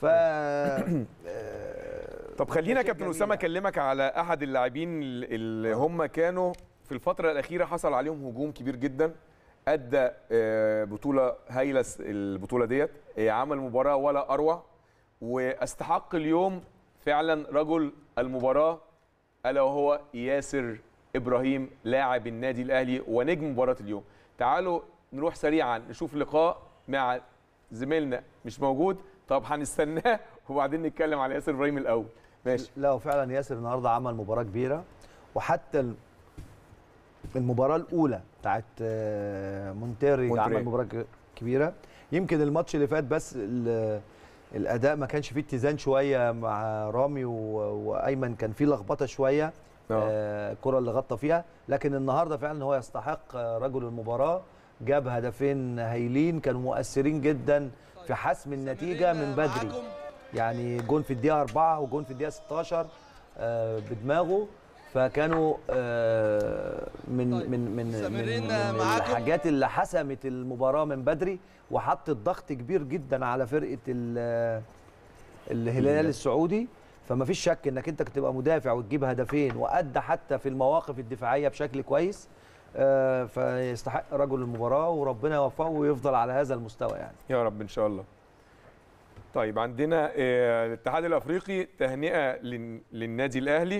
طب خلينا شيء كابتن جميل اسامه يعني. اكلمك على احد اللاعبين اللي هم كانوا في الفتره الاخيره حصل عليهم هجوم كبير جدا ادى آه، بطوله هايله س- البطوله ديت آه، عمل مباراه ولا اروع واستحق اليوم فعلا رجل المباراه الا وهو ياسر ابراهيم لاعب النادي الاهلي ونجم مباراه اليوم تعالوا نروح سريعا نشوف لقاء مع زميلنا مش موجود طب هنستناه وبعدين نتكلم على ياسر ابراهيم الاول ماشي لا وفعلا ياسر النهارده عمل مباراه كبيره وحتى ال- المباراه الاولى بتاعت آه، مونتيري مونتري. عمل مباراه ك- كبيره يمكن الماتش اللي فات بس ال- الاداء ما كانش فيه اتزان شويه مع رامي و- وايمن كان فيه لخبطه شويه آه، الكره اللي غطى فيها لكن النهارده فعلا هو يستحق آه، رجل المباراه جاب هدفين هايلين كانوا مؤثرين جدا في حسم النتيجه من بدري يعني جون في الدقيقه 4 وجون في الدقيقه 16 آه، بدماغه فكانوا آه، من من من من, مستمرين من معاكم. الحاجات اللي حسمت المباراه من بدري وحطت ضغط كبير جدا على فرقه ال- الهلال السعودي فما فيش شك انك انت تبقى مدافع وتجيب هدفين وادى حتى في المواقف الدفاعيه بشكل كويس آه، فيستحق رجل المباراه وربنا يوفقه ويفضل على هذا المستوى يعني يا رب ان شاء الله طيب عندنا آه، الاتحاد الافريقي تهنئه لل- للنادي الاهلي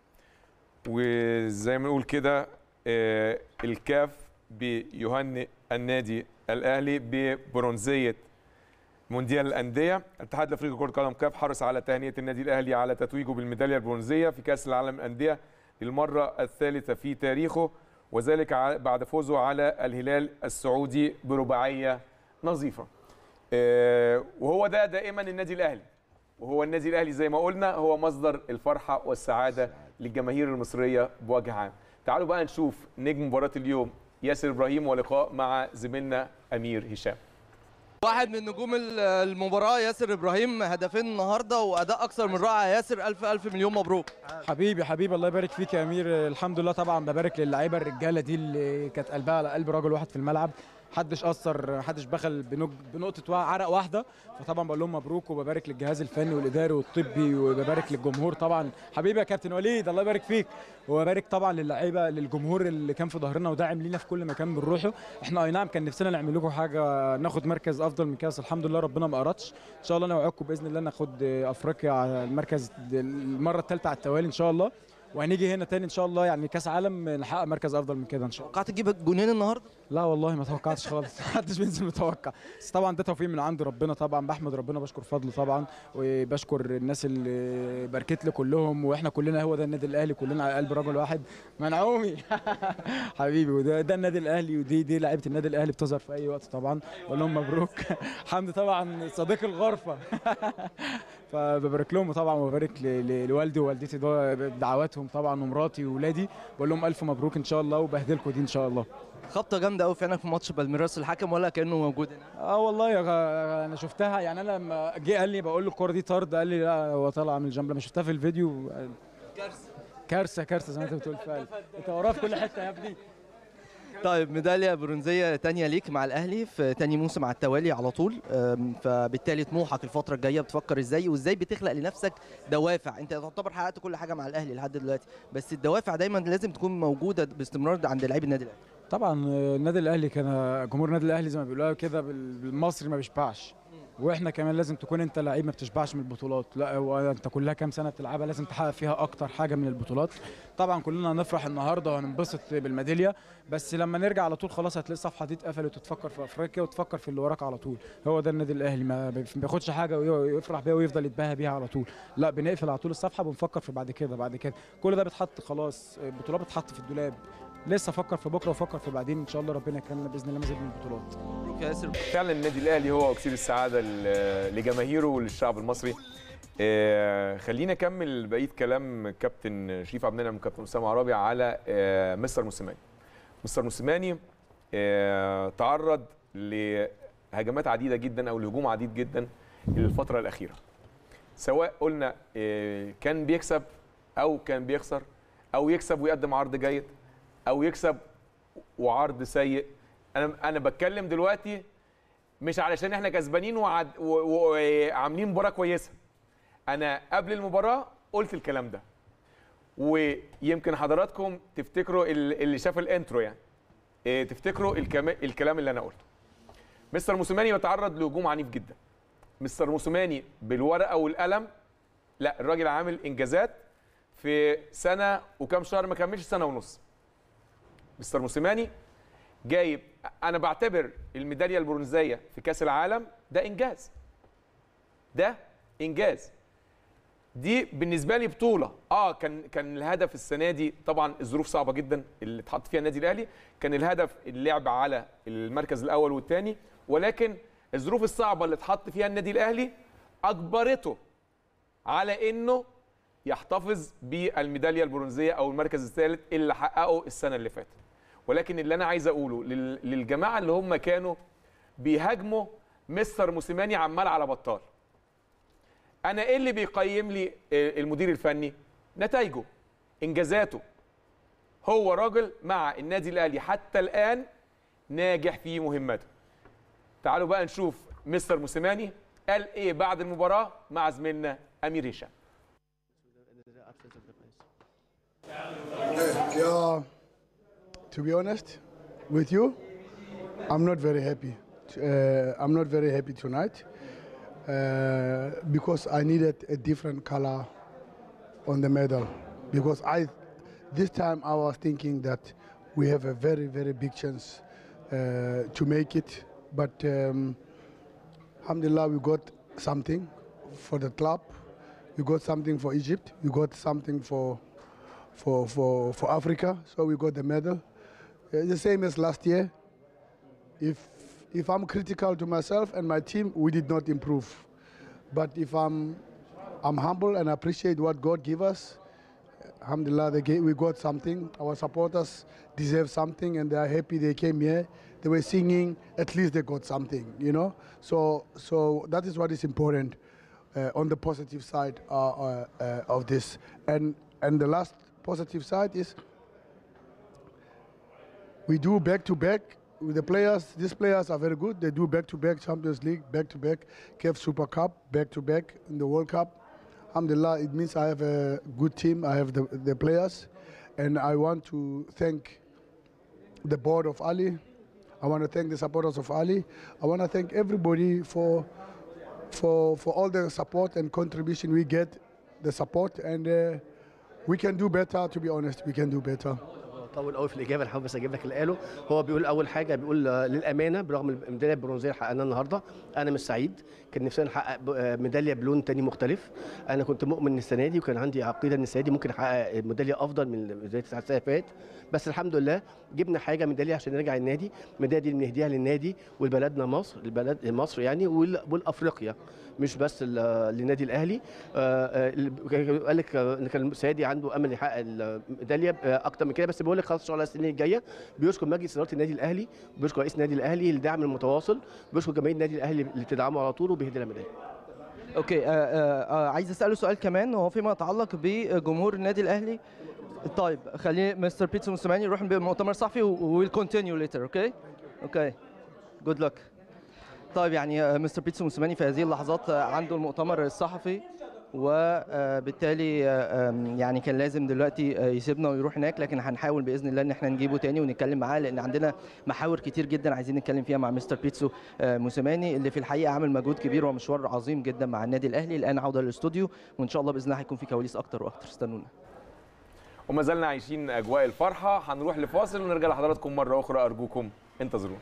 وزي ما نقول كده آه، الكاف بيهنئ النادي الاهلي ببرونزيه مونديال الانديه الاتحاد الافريقي لكره القدم كاف حرص على تهنئه النادي الاهلي على تتويجه بالميداليه البرونزيه في كاس العالم للانديه للمره الثالثه في تاريخه وذلك ع- بعد فوزه على الهلال السعودي برباعيه نظيفه آه، وهو ده دائما النادي الاهلي وهو النادي الاهلي زي ما قلنا هو مصدر الفرحه والسعاده للجماهير المصريه بوجه عام تعالوا بقى نشوف نجم مباراه اليوم ياسر ابراهيم ولقاء مع زميلنا امير هشام واحد من نجوم ال- المباراة ياسر إبراهيم هدفين النهاردة وأداء أكثر من رائع ياسر ألف ألف مليون مبروك حبيبي حبيبي الله يبارك فيك يا امير الحمد لله طبعا ببارك للعيبه الرجاله دي اللي كانت قلبها على قلب راجل واحد في الملعب محدش اثر محدش بخل بنج- بنقطه وا- عرق واحده فطبعا بقول لهم مبروك وببارك للجهاز الفني والاداري والطبي وببارك للجمهور طبعا حبيبي يا كابتن وليد الله يبارك فيك وببارك طبعا للعيبه للجمهور اللي كان في ظهرنا وداعم لينا في كل مكان بنروحه احنا اي نعم كان نفسنا نعمل لكم حاجه ناخد مركز افضل من كاس الحمد لله ربنا ما اردش ان شاء الله انا اوعدكم باذن الله ناخد افريقيا على المركز المره الثالثه على التوالي ان شاء الله وهنيجي هنا تاني ان شاء الله يعني كاس عالم نحقق مركز افضل من كده ان شاء الله توقعت تجيب جونين النهاردة لا والله ما توقعتش خالص محدش بينزل متوقع بس طبعا ده توفيق من عند ربنا طبعا بحمد ربنا بشكر فضله طبعا وبشكر الناس اللي باركت لي كلهم واحنا كلنا هو ده النادي الاهلي كلنا على قلب رجل واحد منعومي حبيبي وده ده النادي الاهلي ودي دي لعيبه النادي الاهلي بتظهر في اي وقت طبعا بقول لهم مبروك حمدي طبعا صديق الغرفه فببارك لهم طبعا وببارك ل- ل- لوالدي ووالدتي ده بدعواتهم طبعا ومراتي واولادي بقول لهم الف مبروك ان شاء الله وبهدلكم دي ان شاء الله خبطة جامدة أوي فعلا في ماتش بالميراس الحكم ولا كأنه موجود هنا اه والله يا غ- انا شفتها يعني انا لما جه قال لي بقول له الكوره دي طرد قال لي لا هو طالع من الجنب لما شفتها في الفيديو كارثه كارثه كارثه زي ما انت بتقول فعلا انت وراه في كل حته يا ابني طيب ميداليه برونزيه تانية ليك مع الاهلي في تاني موسم على التوالي على طول أم، فبالتالي طموحك الفتره الجايه بتفكر ازاي وازاي بتخلق لنفسك دوافع انت تعتبر حققت كل حاجه مع الاهلي لحد دلوقتي بس الدوافع دايما لازم تكون موجوده باستمرار عند لعيب النادي الاهلي طبعا آه، النادي الاهلي كان جمهور النادي الاهلي زي ما بيقولوا كده بال- بالمصري ما بيشبعش واحنا كمان لازم تكون انت لعيب ما بتشبعش من البطولات لا هو انت كلها كام سنه بتلعبها لازم تحقق فيها اكتر حاجه من البطولات طبعا كلنا هنفرح النهارده وهننبسط بالميداليه بس لما نرجع على طول خلاص هتلاقي الصفحه دي اتقفلت وتفكر في افريقيا وتفكر في اللي وراك على طول هو ده النادي الاهلي ما بي- ما بياخدش حاجه وي- ويفرح بيها ويفضل يتباهى بيها على طول لا بنقفل على طول الصفحه بنفكر في بعد كده بعد كده كل ده بيتحط خلاص البطولات بتتحط في الدولاب لسه افكر في بكره وافكر في بعدين ان شاء الله ربنا يكرمنا باذن الله مزيد من البطولات مبروك يا ياسر فعلا النادي الاهلي هو اكسير السعاده ل- لجماهيره وللشعب المصري آه، خلينا اكمل بقيه كلام كابتن شريف عبد المنعم وكابتن اسامه عرابي على آه، مستر موسيماني مستر موسيماني آه، تعرض لهجمات عديده جدا او لهجوم عديد جدا الفتره الاخيره سواء قلنا آه، كان بيكسب او كان بيخسر او يكسب ويقدم عرض جيد او يكسب وعرض سيء انا انا بتكلم دلوقتي مش علشان احنا كسبانين وعد- و- و- وعاملين مباراه كويسه انا قبل المباراه قلت الكلام ده ويمكن حضراتكم تفتكروا ال- اللي شاف الانترو يعني إيه، تفتكروا الكلام الكلام اللي انا قلته مستر موسيماني بيتعرض لهجوم عنيف جدا مستر موسيماني بالورقه والقلم لا الراجل عامل انجازات في سنه وكام شهر ما كملش سنه ونص مستر موسيماني جايب انا بعتبر الميداليه البرونزيه في كاس العالم ده انجاز ده انجاز دي بالنسبه لي بطوله اه كان كان الهدف السنه دي طبعا الظروف صعبه جدا اللي اتحط فيها النادي الاهلي كان الهدف اللعب على المركز الاول والثاني ولكن الظروف الصعبه اللي اتحط فيها النادي الاهلي اجبرته على انه يحتفظ بالميداليه البرونزيه او المركز الثالث اللي حققه السنه اللي فاتت ولكن اللي انا عايز اقوله لل- للجماعه اللي هم كانوا بيهاجموا مستر موسيماني عمال على بطال انا ايه اللي بيقيم لي آه، المدير الفني نتائجه انجازاته هو راجل مع النادي الاهلي حتى الان ناجح في مهمته تعالوا بقى نشوف مستر موسيماني قال ايه بعد المباراه مع زميلنا امير هشام Yeah, to be honest with you, I'm not very happy. Uh, I'm not very happy tonight uh, because I needed a different color on the medal. Because I, this time I was thinking that we have a very, very big chance uh, to make it. But um, Alhamdulillah, we got something for the club. We got something for Egypt. We got something for for, for, for Africa, so we got the medal. Uh, the same as last year. If, if I'm critical to myself and my team, we did not improve. But if I'm, I'm humble and appreciate what God gave us, Alhamdulillah, they gave, we got something. Our supporters deserve something and they are happy they came here. They were singing, at least they got something, you know? So, so that is what is important uh, on the positive side uh, uh, uh, of this. And, and the last positive side is we do back to back with the players. These players are very good. They do back to back Champions League, back to back CAF Super Cup, back to back in the World Cup. Alhamdulillah, it means I have a good team. I have the, the players, and I want to thank the board of Ali. I want to thank the supporters of Ali. I want to thank everybody for for for all the support and contribution we get, the support, and uh, we can do better. To be honest, we can do better. طول قوي في الاجابه انا حابب بس اجيب لك اللي قاله هو بيقول اول حاجه بيقول آه، للامانه برغم الميداليه البرونزيه اللي حققناها النهارده انا مش سعيد كان نفسنا نحقق ب- آه، ميداليه بلون تاني مختلف انا كنت مؤمن ان السنه دي وكان عندي عقيده ان السنه دي ممكن احقق ميداليه افضل من ميداليه السنه اللي فاتت بس الحمد لله جبنا حاجه ميداليه عشان نرجع النادي الميداليه دي بنهديها للنادي ولبلدنا مصر البلد مصر يعني وال- والافريقيا مش بس ال- للنادي الاهلي آه، آه، اللي قال لك آه، ان كان السيدي عنده امل يحقق الميداليه آه، اكتر من كده بس بيقول لك خلاص ان شاء الله السنين الجايه بيشكر مجلس اداره النادي الاهلي بيشكر رئيس النادي الاهلي للدعم المتواصل بيشكر جماهير النادي الاهلي اللي بتدعمه على طول وبيهدي لها ميداليه اوكي آه آه آه عايز اساله سؤال كمان وهو فيما يتعلق بجمهور النادي الاهلي طيب خليني مستر بيتسو موسيماني نروح بمؤتمر صحفي ويل كونتينيو ليتر اوكي اوكي جود لك طيب يعني آه، مستر بيتسو موسيماني في هذه اللحظات آه، عنده المؤتمر الصحفي وبالتالي يعني كان لازم دلوقتي آه، يسيبنا ويروح هناك لكن هنحاول باذن الله ان احنا نجيبه تاني ونتكلم معاه لان عندنا محاور كتير جدا عايزين نتكلم فيها مع مستر بيتسو آه، موسيماني اللي في الحقيقه عامل مجهود كبير ومشوار عظيم جدا مع النادي الاهلي الان عوده للاستوديو وان شاء الله باذن الله هيكون في كواليس اكتر واكتر استنونا وما زلنا عايشين اجواء الفرحه هنروح لفاصل ونرجع لحضراتكم مره اخرى ارجوكم انتظرونا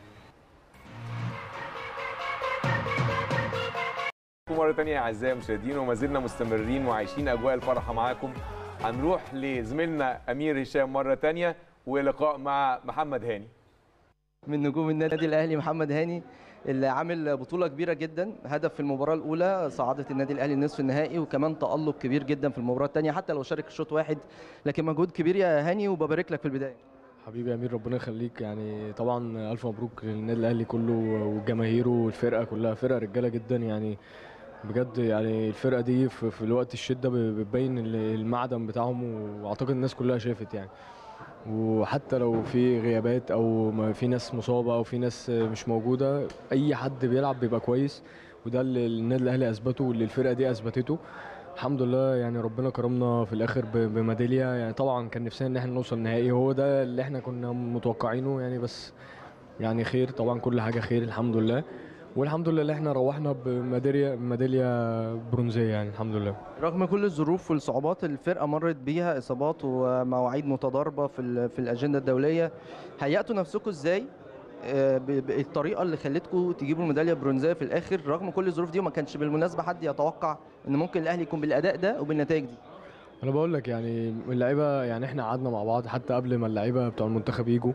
مرة تانية يا أعزائي المشاهدين وما زلنا مستمرين وعايشين أجواء الفرحة معاكم هنروح لزميلنا أمير هشام مرة تانية ولقاء مع محمد هاني من نجوم النادي الاهلي محمد هاني اللي عامل بطوله كبيره جدا هدف في المباراه الاولى صعدت النادي الاهلي النصف النهائي وكمان تالق كبير جدا في المباراه الثانيه حتى لو شارك الشوط واحد لكن مجهود كبير يا هاني وببارك لك في البدايه حبيبي يا امير ربنا يخليك يعني طبعا الف مبروك للنادي الاهلي كله وجماهيره والفرقه كلها فرقه رجاله جدا يعني بجد يعني الفرقه دي في, في الوقت الشده ب- بتبين ال- المعدن بتاعهم واعتقد الناس كلها شافت يعني وحتى لو في غيابات او ما في ناس مصابه او في ناس مش موجوده اي حد بيلعب بيبقى كويس وده اللي النادي الاهلي اثبته واللي الفرقه دي اثبتته الحمد لله يعني ربنا كرمنا في الاخر ب- بميداليه يعني طبعا كان نفسنا ان احنا نوصل نهائي هو ده اللي احنا كنا متوقعينه يعني بس يعني خير طبعا كل حاجه خير الحمد لله والحمد لله اللي احنا روحنا بميداليه ميداليه برونزيه يعني الحمد لله رغم كل الظروف والصعوبات الفرقه مرت بيها اصابات ومواعيد متضاربه في ال- في الاجنده الدوليه هيأتوا نفسكم ازاي آه، ب- ب- الطريقه اللي خلتكم تجيبوا الميداليه البرونزيه في الاخر رغم كل الظروف دي وما كانش بالمناسبه حد يتوقع ان ممكن الاهلي يكون بالاداء ده وبالنتائج دي انا بقول لك يعني اللعيبه يعني احنا قعدنا مع بعض حتى قبل ما اللعيبه بتوع المنتخب يجوا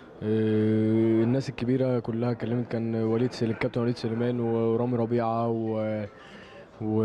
آه، الناس الكبيره كلها اتكلمت كان وليد سل... الكابتن وليد سليمان ورامي ربيعه و و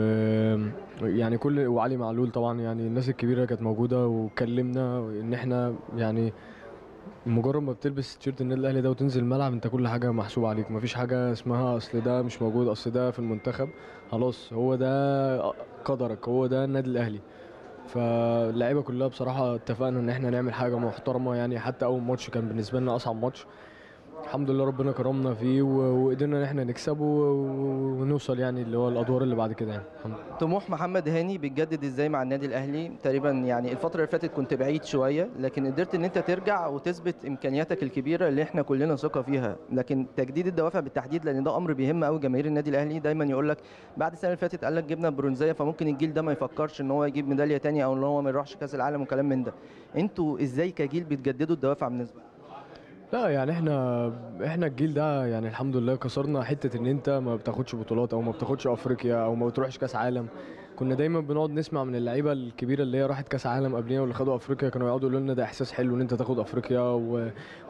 يعني كل وعلي معلول طبعا يعني الناس الكبيره كانت موجوده وكلمنا ان احنا يعني مجرد ما بتلبس تيشيرت النادي الاهلي ده وتنزل الملعب انت كل حاجه محسوبه عليك مفيش حاجه اسمها اصل ده مش موجود اصل ده في المنتخب خلاص هو ده قدرك هو ده النادي الاهلي فاللعيبه كلها بصراحه اتفقنا ان احنا نعمل حاجه محترمه يعني حتى اول ماتش كان بالنسبه لنا اصعب ماتش الحمد لله ربنا كرمنا فيه و- وقدرنا ان احنا نكسبه و- ونوصل يعني اللي هو الادوار اللي بعد كده يعني الحمد لله. طموح محمد هاني بيتجدد ازاي مع النادي الاهلي تقريبا يعني الفتره اللي فاتت كنت بعيد شويه لكن قدرت ان انت ترجع وتثبت امكانياتك الكبيره اللي احنا كلنا ثقه فيها لكن تجديد الدوافع بالتحديد لان ده امر بيهم قوي جماهير النادي الاهلي دايما يقول لك بعد السنه اللي فاتت قال لك جبنا برونزيه فممكن الجيل ده ما يفكرش ان هو يجيب ميداليه تانية او ان هو ما يروحش كاس العالم وكلام من ده انتوا ازاي كجيل بتجددوا الدوافع بالنسبه لا يعني احنا احنا الجيل ده يعني الحمد لله كسرنا حته ان انت ما بتاخدش بطولات او ما بتاخدش افريقيا او ما بتروحش كاس عالم كنا دايما بنقعد نسمع من اللعيبه الكبيره اللي هي راحت كاس عالم قبلنا واللي خدوا افريقيا كانوا يقعدوا يقولوا لنا ده احساس حلو ان انت تاخد افريقيا و...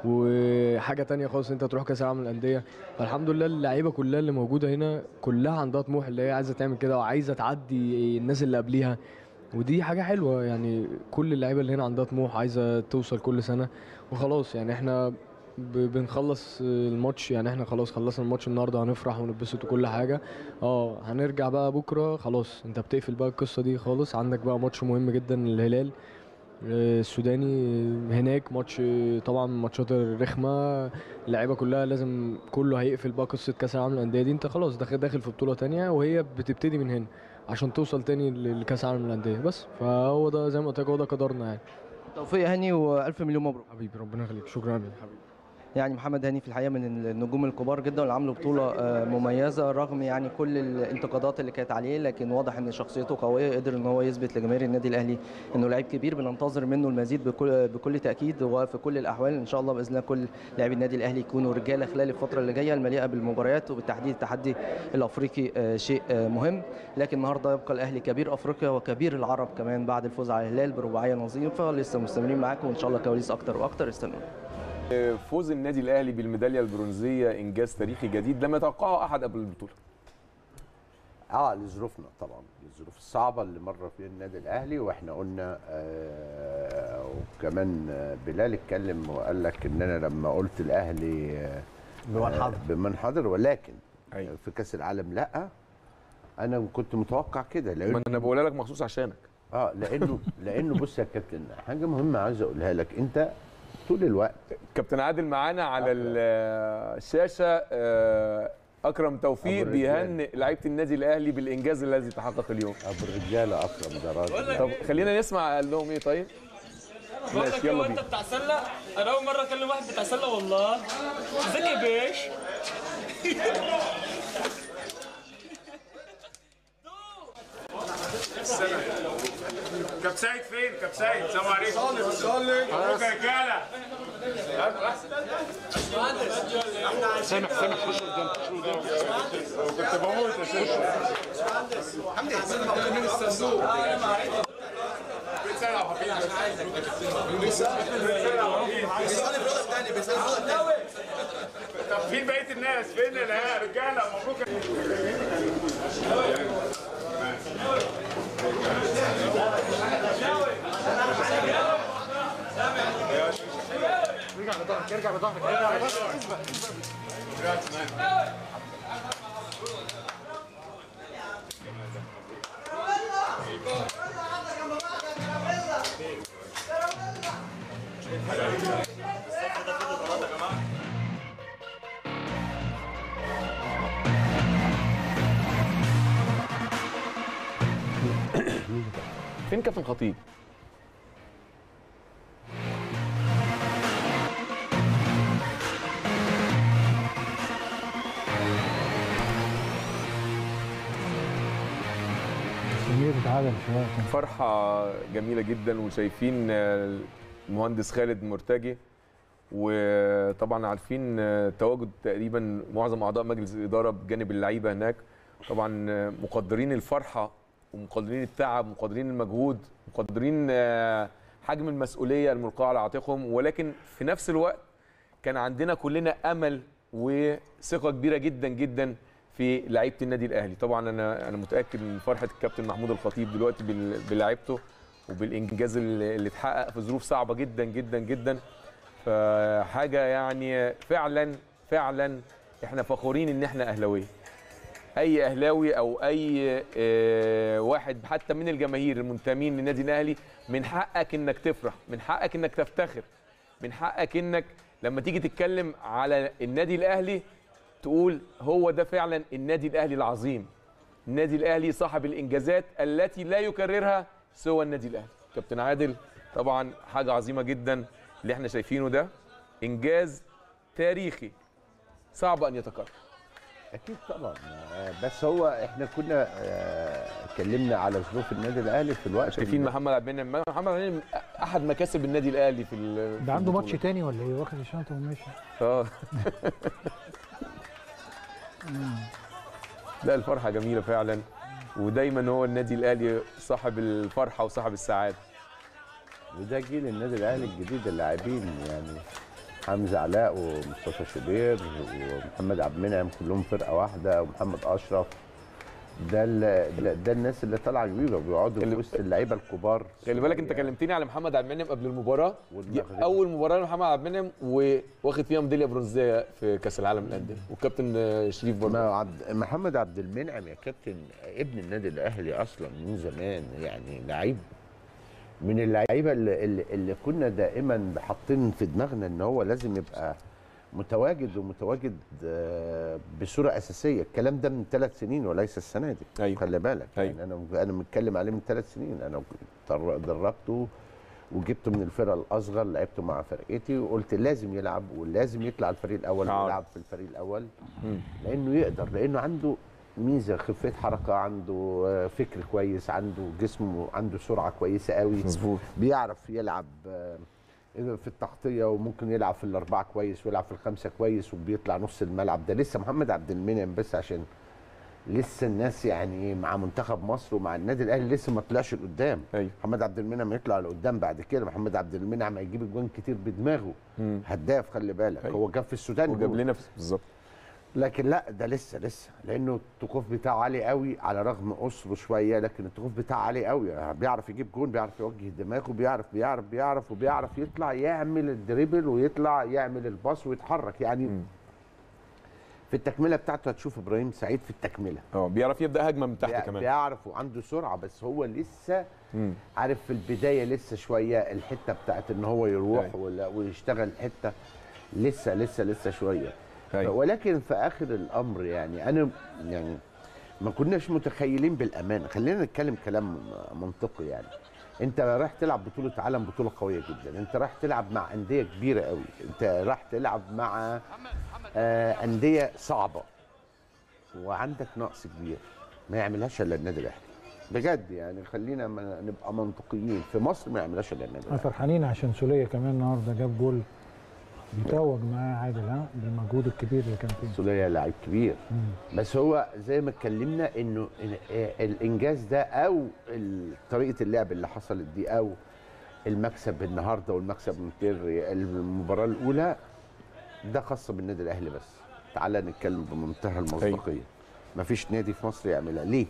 وحاجه تانية خالص ان انت تروح كاس العالم للانديه فالحمد لله اللعيبه كلها اللي موجوده هنا كلها عندها طموح اللي هي عايزه تعمل كده وعايزه تعدي الناس اللي قبليها ودي حاجه حلوه يعني كل اللعيبه اللي هنا عندها طموح عايزه توصل كل سنه وخلاص يعني احنا ب- بنخلص الماتش يعني احنا خلاص خلصنا الماتش النهارده هنفرح ونتبسط وكل حاجه اه هنرجع بقى بكره خلاص انت بتقفل بقى القصه دي خالص عندك بقى ماتش مهم جدا الهلال آه، السوداني هناك ماتش طبعا ماتشات الرخمه اللعيبه كلها لازم كله هيقفل بقى قصه كاس العالم للانديه دي انت خلاص داخل داخل في بطوله تانية وهي بتبتدي من هنا عشان توصل تاني لكاس العالم للانديه بس فهو ده زي ما قلت لك هو ده قدرنا يعني توفيق يا هاني والف مليون مبروك حبيبي ربنا يخليك شكرا يا حبيبي يعني محمد هاني في الحقيقه من النجوم الكبار جدا واللي عملوا بطوله آه، مميزه رغم يعني كل الانتقادات اللي كانت عليه لكن واضح ان شخصيته قويه قدر ان هو يثبت لجماهير النادي الاهلي انه لعيب كبير بننتظر منه المزيد بكل بكل تاكيد وفي كل الاحوال ان شاء الله باذن الله كل لاعبي النادي الاهلي يكونوا رجاله خلال الفتره اللي جايه المليئه بالمباريات وبالتحديد التحدي الافريقي آه، شيء آه، مهم لكن النهارده يبقى الاهلي كبير افريقيا وكبير العرب كمان بعد الفوز على الهلال برباعيه نظيفه لسه مستمرين معاكم وان شاء الله كواليس اكتر واكتر استنونا فوز النادي الاهلي بالميداليه البرونزيه انجاز تاريخي جديد لم يتوقعه احد قبل البطوله اه لظروفنا طبعا للظروف الصعبه اللي مر فيها النادي الاهلي واحنا قلنا آه وكمان آه، بلال اتكلم وقال لك ان انا لما قلت الاهلي آه بمن حضر. آه، بمن حضر ولكن أيوة. في كاس العالم لا انا كنت متوقع كده لان ما انا بقولها لك مخصوص عشانك اه لانه لانه بص يا كابتن حاجه مهمه عايز اقولها لك انت طول الوقت كابتن عادل معانا على ال- الشاشه آه، اكرم توفيق أبو الرجال. بيهنئ لعيبه النادي الاهلي بالانجاز الذي تحقق اليوم ابو الرجاله اكرم ده راجل طب خلينا نسمع قال لهم ايه طيب ماشي يلا بينا بتاع سله انا اول مره اكلم واحد بتاع سله والله ازيك يا بيش كاب سيد فين؟ كاب سيد السلام عليكم صلي صلي مبروك يا رجاله سامح سامح خش قدام خش قدام كنت بموت يا شيخ حمدي من الصندوق بيتسال على طب فين بقيه الناس؟ فين يا رجاله مبروك ارجع بظهرك ارجع بظهرك ارجع بظهرك فين كابتن خطيب سمير اتعادل شويه فرحة جميلة جدا وشايفين آه، المهندس خالد مرتجي وطبعا عارفين آه، تواجد تقريبا معظم أعضاء مجلس الإدارة بجانب اللعيبة هناك طبعا آه، مقدرين الفرحة ومقدرين التعب مقدرين المجهود مقدرين آه، حجم المسؤولية الملقاة على عاتقهم ولكن في نفس الوقت كان عندنا كلنا امل وثقه كبيره جدا جدا في لعيبه النادي الاهلي طبعا انا انا متاكد من فرحه الكابتن محمود الخطيب دلوقتي بال- بلعيبته وبالانجاز اللي اللي اتحقق في ظروف صعبه جدا جدا جدا فحاجه يعني فعلا فعلا احنا فخورين ان احنا اهلاويه اي اهلاوي او اي آه، واحد حتى من الجماهير المنتمين للنادي الاهلي من حقك انك تفرح من حقك انك تفتخر من حقك انك لما تيجي تتكلم على النادي الاهلي تقول هو ده فعلا النادي الاهلي العظيم النادي الاهلي صاحب الانجازات التي لا يكررها سوى النادي الاهلي كابتن عادل طبعا حاجه عظيمه جدا اللي احنا شايفينه ده انجاز تاريخي صعب ان يتكرر اكيد طبعا آه، بس هو احنا كنا آه، اتكلمنا على ظروف النادي الاهلي في الوقت شايفين اللي- محمد عبد المنعم محمد عبد المنعم احد مكاسب النادي الاهلي في ال- ده في عنده البطولة. ماتش تاني ولا ايه واخد الشنطه وماشي اه لا الفرحه جميله فعلا ودايما هو النادي الاهلي صاحب الفرحه وصاحب السعاده وده جيل النادي الاهلي الجديد اللاعبين يعني حمزه علاء ومصطفى شوبير ومحمد عبد المنعم كلهم فرقه واحده ومحمد اشرف ده ال- ده الناس اللي طالعه جديده وبيقعدوا في وسط اللعيبه الكبار خلي بالك انت كلمتني على محمد عبد المنعم قبل المباراه دي والمغرب. اول مباراه لمحمد عبد المنعم وواخد فيها ميداليه برونزيه في كاس العالم للانديه والكابتن آه، شريف برضه ما عبد محمد عبد المنعم يا كابتن ابن النادي الاهلي اصلا من زمان يعني لعيب من اللعيبه اللي, اللي, اللي كنا دائما حاطين في دماغنا ان هو لازم يبقى متواجد ومتواجد آه، بصوره اساسيه الكلام ده من ثلاث سنين وليس السنه دي أيوة. خلي بالك أيوة. يعني انا انا متكلم عليه من ثلاث سنين انا در- دربته وجبته من الفرقه الاصغر لعبته مع فرقتي وقلت لازم يلعب ولازم يطلع الفريق الاول آه. ويلعب في الفريق الاول مم. لانه يقدر لانه عنده ميزه خفه حركه عنده آه، فكر كويس عنده جسم عنده سرعه كويسه قوي مظبوط بيعرف يلعب آه، في التغطيه وممكن يلعب في الاربعه كويس ويلعب في الخمسه كويس وبيطلع نص الملعب ده لسه محمد عبد المنعم بس عشان لسه الناس يعني مع منتخب مصر ومع النادي الاهلي لسه ما طلعش لقدام ايوه محمد عبد المنعم يطلع لقدام بعد كده محمد عبد المنعم هيجيب اجوان كتير بدماغه مم. هداف خلي بالك أيوة. هو جاب في السودان وجاب جول. لنا في- بالظبط لكن لا ده لسه لسه لانه التوقف بتاعه عالي قوي على رغم قصره شويه لكن التوقف بتاعه عالي قوي بيعرف يجيب جون بيعرف يوجه دماغه بيعرف بيعرف بيعرف وبيعرف يطلع يعمل الدريبل ويطلع يعمل الباص ويتحرك يعني مم. في التكمله بتاعته هتشوف ابراهيم سعيد في التكمله اه بيعرف يبدا هجمه من تحت بيع- كمان بيعرف وعنده سرعه بس هو لسه مم. عارف في البدايه لسه شويه الحته بتاعت ان هو يروح أيوة. ولا ويشتغل حته لسه لسه لسه شويه أيوة. ولكن في اخر الامر يعني انا يعني ما كناش متخيلين بالامانه خلينا نتكلم كلام منطقي يعني انت رايح تلعب بطوله عالم بطوله قويه جدا انت رايح تلعب مع انديه كبيره قوي انت رايح تلعب مع آه انديه صعبه وعندك نقص كبير ما يعملهاش الا النادي الاهلي بجد يعني خلينا ما نبقى منطقيين في مصر ما يعملهاش الا النادي احنا الاهلي فرحانين عشان سوليه كمان النهارده جاب جول بيتوج معاه عادل ها بالمجهود الكبير اللي كان فيه سوليه لعيب كبير مم. بس هو زي ما اتكلمنا انه إن- آه، الانجاز ده او ال- طريقه اللعب اللي حصلت دي او المكسب النهارده والمكسب من بير المباراه الاولى ده خاص بالنادي الاهلي بس تعالى نتكلم بمنتهى المصداقيه مفيش نادي في مصر يعملها ليه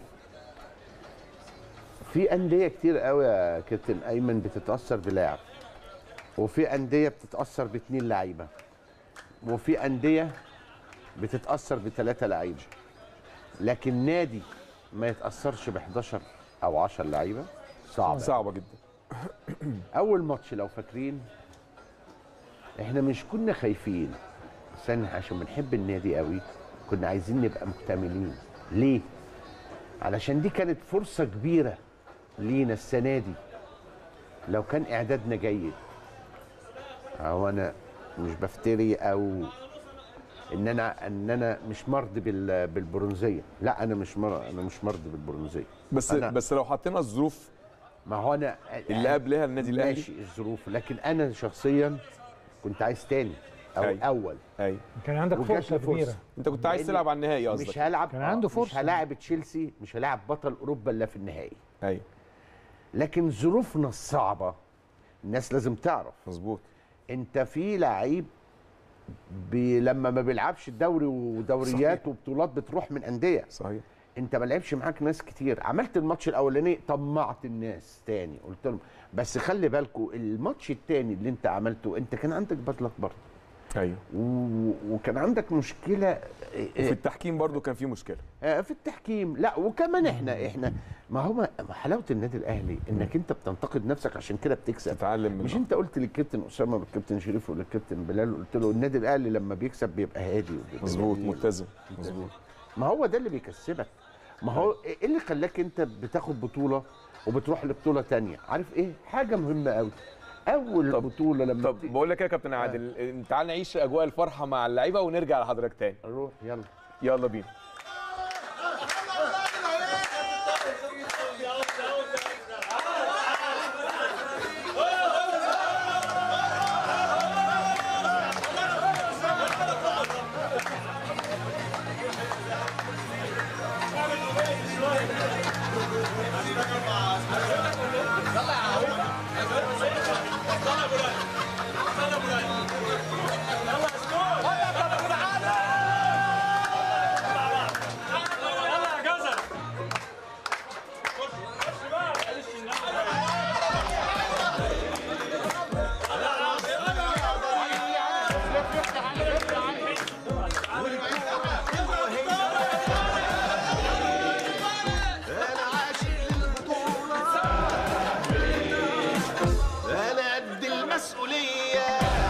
في انديه كتير قوي يا كابتن ايمن بتتاثر بلاعب وفي انديه بتتاثر باتنين لعيبه وفي انديه بتتاثر بثلاثه لعيبه لكن نادي ما يتاثرش ب 11 او 10 لعيبه صعب صعبه جدا اول ماتش لو فاكرين احنا مش كنا خايفين بس احنا عشان بنحب النادي قوي كنا عايزين نبقى مكتملين ليه علشان دي كانت فرصه كبيره لينا السنه دي لو كان اعدادنا جيد هو انا مش بفتري او ان انا ان انا مش مرضي بال- بالبرونزيه لا انا مش مر... انا مش مرضي بالبرونزيه بس أنا- بس لو حطينا الظروف ما هو انا اللي قبلها النادي الاهلي ماشي الظروف لكن انا شخصيا كنت عايز تاني او أي. أي. اول اي كان عندك وجات فرصه لي فرصة. كبيره انت كنت عايز لأني تلعب على النهائي قصدك مش هلعب كان آه، عنده مش فرصة. هلاعب تشيلسي مش هلاعب بطل اوروبا الا في النهائي ايوه لكن ظروفنا الصعبه الناس لازم تعرف مظبوط انت في لعيب بي لما ما بيلعبش الدوري ودوريات صحيح. وبطولات بتروح من انديه صحيح انت ما لعبش معاك ناس كتير عملت الماتش الاولاني طمعت الناس تاني قلت لهم بس خلي بالكم الماتش التاني اللي انت عملته انت كان عندك بدلك برضه ايوه و... وكان عندك مشكله وفي التحكيم برضو كان في مشكله آه، في التحكيم لا وكمان احنا احنا ما هو حلاوه النادي الاهلي انك انت بتنتقد نفسك عشان كده بتكسب تتعلم من مش انت قلت للكابتن اسامه والكابتن شريف وللكابتن بلال قلت له النادي الاهلي لما بيكسب بيبقى هادي وبيبقى مظبوط جميل. ملتزم مظبوط ما هو ده اللي بيكسبك ما هو ايه اللي خلاك انت بتاخد بطوله وبتروح لبطوله تانية عارف ايه حاجه مهمه قوي اول طب بطوله لما طب بقول لك ايه يا كابتن عادل تعال نعيش اجواء الفرحه مع اللعيبه ونرجع لحضرتك تاني نروح يلا يلا بينا انا عاشق للبطولة انا قد المسؤولية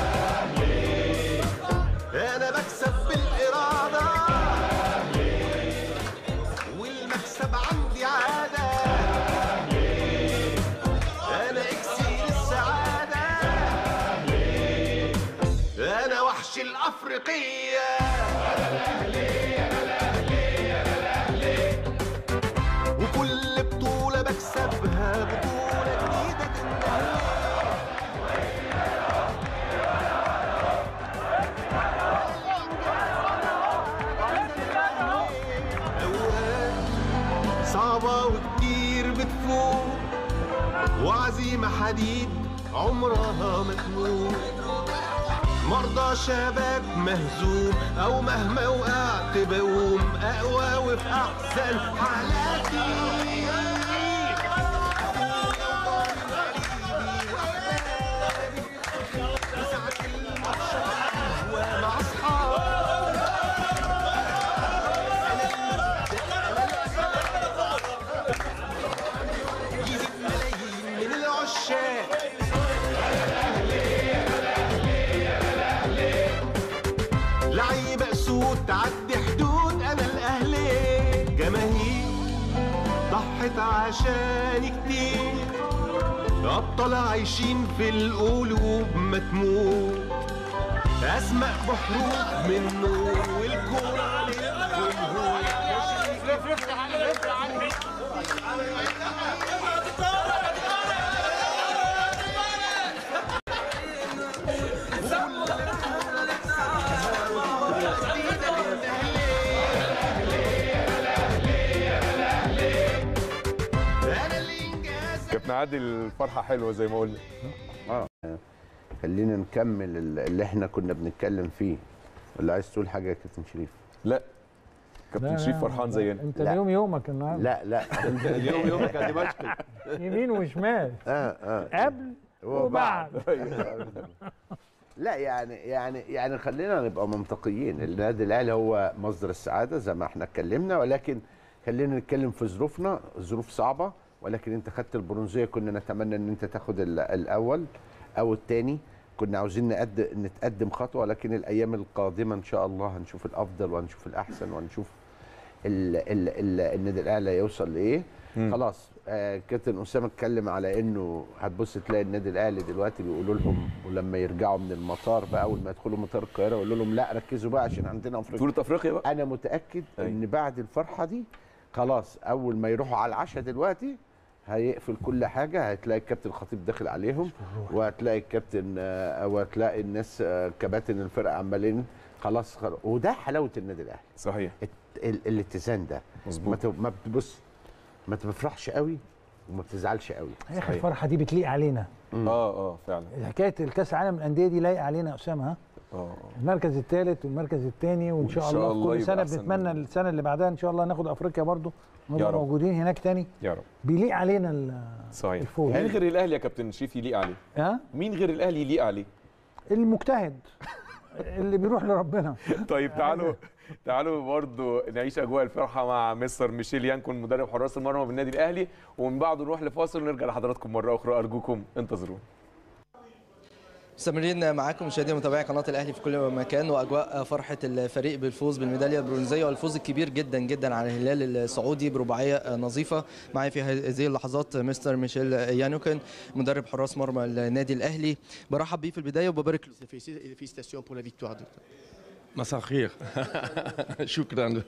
انا بكسب بالإرادة والمكسب عندي عادة انا اكسير السعادة انا وحش الافريقية وكل بطولة بكسبها بطولة جديدة تنتهي أوقات صعبة وكتير بتفوق وعزيمة حديد عمرها ما تموت مرضى شباب مهزوم او مهما وقعت بقوم اقوى وفي احسن حالاتي ومع اصحابي عشان كتير أبطال عايشين في القلوب ما تموت أسماء بحروف من نور والكون كابتن عادل الفرحه حلوه زي ما قلنا اه خلينا نكمل ال- اللي احنا كنا بنتكلم فيه ولا عايز تقول حاجه يا كابتن شريف لا كابتن لا، شريف لا، فرحان زينا انت لا. اليوم يومك النهارده لا لا اليوم يومك يا دمشق يمين وشمال اه اه قبل وبعد لا يعني يعني يعني خلينا نبقى منطقيين النادي الاهلي هو مصدر السعاده زي ما احنا اتكلمنا ولكن خلينا نتكلم في ظروفنا ظروف صعبه ولكن انت خدت البرونزيه كنا نتمنى ان انت تاخد ال- الاول او الثاني كنا عاوزين نقد نتقدم خطوه لكن الايام القادمه ان شاء الله هنشوف الافضل وهنشوف الاحسن وهنشوف ال- ال- ال- النادي الاهلي يوصل لايه مم. خلاص آه كابتن اسامه اتكلم على انه هتبص تلاقي النادي الاهلي دلوقتي بيقولوا لهم ولما يرجعوا من المطار بقى اول ما يدخلوا مطار القاهره يقولوا لهم لا ركزوا بقى عشان عندنا افريقيا بطوله افريقيا بقى انا متاكد أيوة. ان بعد الفرحه دي خلاص اول ما يروحوا على العشاء دلوقتي هيقفل كل حاجه هتلاقي الكابتن الخطيب داخل عليهم وهتلاقي الكابتن آه، وهتلاقي الناس آه، كباتن الفرقه عمالين خلاص خلاص وده حلاوه النادي الاهلي صحيح الت- ال- الاتزان ده ما مظبوط ت- ما بتبص ما تفرحش قوي وما بتزعلش قوي يا اخي صحيح. الفرحه دي بتليق علينا اه اه فعلا حكايه الكاس العالم للانديه دي لايقه علينا يا اسامه ها اه المركز الثالث والمركز الثاني وان شاء وإن شاء الله, الله كل يبقى سنه أحسن بنتمنى من- السنه اللي بعدها ان شاء الله ناخد افريقيا برضو يا نبقى رب. موجودين هناك تاني يا رب بيليق علينا ال- صحيح الفوز. مين غير الاهلي يا كابتن شريف يليق عليه ها مين غير الاهلي يليق عليه المجتهد اللي بيروح لربنا طيب تعالوا تعالوا برضو نعيش اجواء الفرحه مع مستر ميشيل يانكون مدرب حراس المرمى بالنادي الاهلي ومن بعده نروح لفاصل ونرجع لحضراتكم مره اخرى ارجوكم انتظرونا مستمرين معاكم مشاهدي ومتابعي قناه الاهلي في كل مكان واجواء فرحه الفريق بالفوز بالميداليه البرونزيه والفوز الكبير جدا جدا على الهلال السعودي برباعيه نظيفه معي في هذه اللحظات مستر ميشيل يانوكن مدرب حراس مرمى النادي الاهلي برحب بيه في البدايه وببارك له Félicitations pour la victoire. مساء الخير شكرا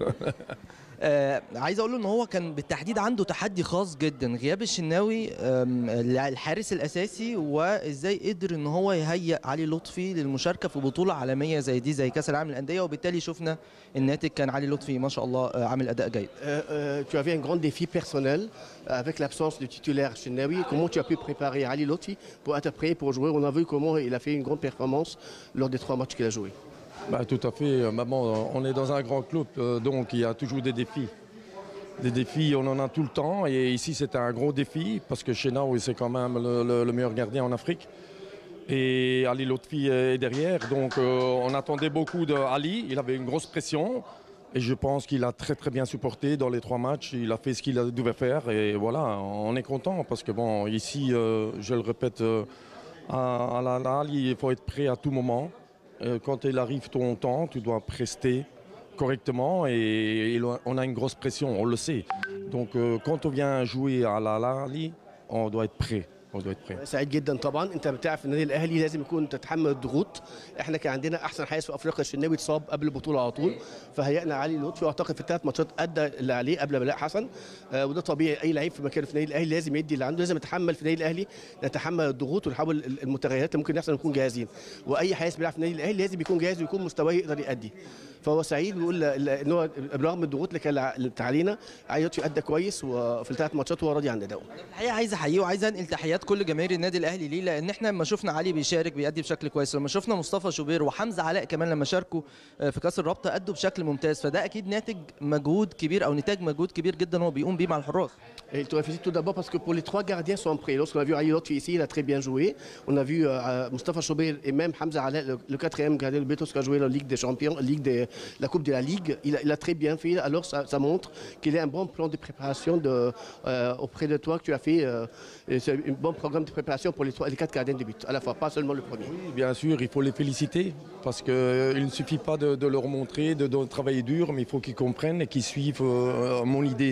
آه عايز اقول له ان هو كان بالتحديد عنده تحدي خاص جدا غياب الشناوي آم، الحارس الاساسي وازاي قدر ان هو يهيئ علي لطفي للمشاركه في بطوله عالميه زي دي زي كاس العالم للانديه وبالتالي شفنا الناتج كان علي لطفي ما شاء الله آه، عامل اداء جيد Euh, euh, tu avais un grand défi personnel euh, avec l'absence du titulaire Chenaoui. Comment tu as pu préparer Ali Lotfi pour être prêt pour jouer On a vu comment il a fait une grande performance lors des trois matchs qu'il a joués. Bah, tout à fait. Euh, Maman, on est dans un grand club, euh, donc il y a toujours des défis. Des défis, on en a tout le temps. Et ici, c'était un gros défi parce que Chena, oui, c'est quand même le, le- le meilleur gardien en Afrique. Et Ali Lotfi est derrière. Donc, euh, on attendait beaucoup de Ali. Il avait une grosse pression. Et je pense qu'il a très très bien supporté dans les trois matchs. Il a fait ce qu'il a- devait faire. Et voilà, on est content parce que bon, ici, euh, je le répète, euh, à, à la à Ali, il faut être prêt à tout moment. Euh, quand il arrive ton temps, tu dois prester correctement et, et on a une grosse pression, on le sait. Donc euh, quand on vient jouer à la Lali, on doit être prêt. On doit être prêt. سعيد جدا طبعا انت بتعرف النادي الاهلي لازم يكون تتحمل الضغوط احنا كان عندنا احسن حارس في افريقيا الشناوي اتصاب قبل البطوله على طول فهيئنا علي لطفي واعتقد في الثلاث ماتشات ادى اللي عليه قبل بلاء حسن آه وده طبيعي اي لعيب في مكانه في النادي الاهلي لازم يدي اللي عنده لازم يتحمل في النادي الاهلي نتحمل الضغوط ونحاول المتغيرات اللي ممكن يحصل نكون جاهزين واي حارس بيلعب في النادي الاهلي لازم يكون جاهز ويكون مستواه يقدر يأدي فهو سعيد بيقول ل- ل- ان هو برغم الضغوط اللي كان اللي علينا علي لطفي ادى كويس وفي الثلاث ماتشات هو راضي عن ادائه الحقيقه عايز احييه وعايز انقل تحيات كل جماهير النادي الاهلي ليه لان احنا لما شفنا علي بيشارك بيأدي بشكل كويس لما شفنا مصطفى شوبير وحمزه علاء كمان لما شاركوا آه، في كاس الرابطه ادوا بشكل ممتاز فده اكيد ناتج مجهود كبير او نتاج مجهود كبير جدا هو بيقوم بيه مع الحراس Et il te félicite tout d'abord parce que pour les trois gardiens sont prêts. Lorsqu'on a vu Ali Lotfi ici, il a très bien joué. On a vu euh, Mustafa Choubir et même Hamza Alek, le, le quatrième gardien de Betos qui a joué la Ligue des Champions, Ligue des, la Coupe de la Ligue. Il a, il a très bien fait. Alors ça, ça montre qu'il a un bon plan de préparation de, euh, auprès de toi que tu as fait. euh, et c'est un bon programme de préparation pour les, trois, les quatre gardiens de but, à la fois, pas seulement le premier. Bien sûr, il faut les féliciter parce qu'il ne suffit pas de, de leur montrer, de, de travailler dur, mais il faut qu'ils comprennent et qu'ils suivent euh, mon idée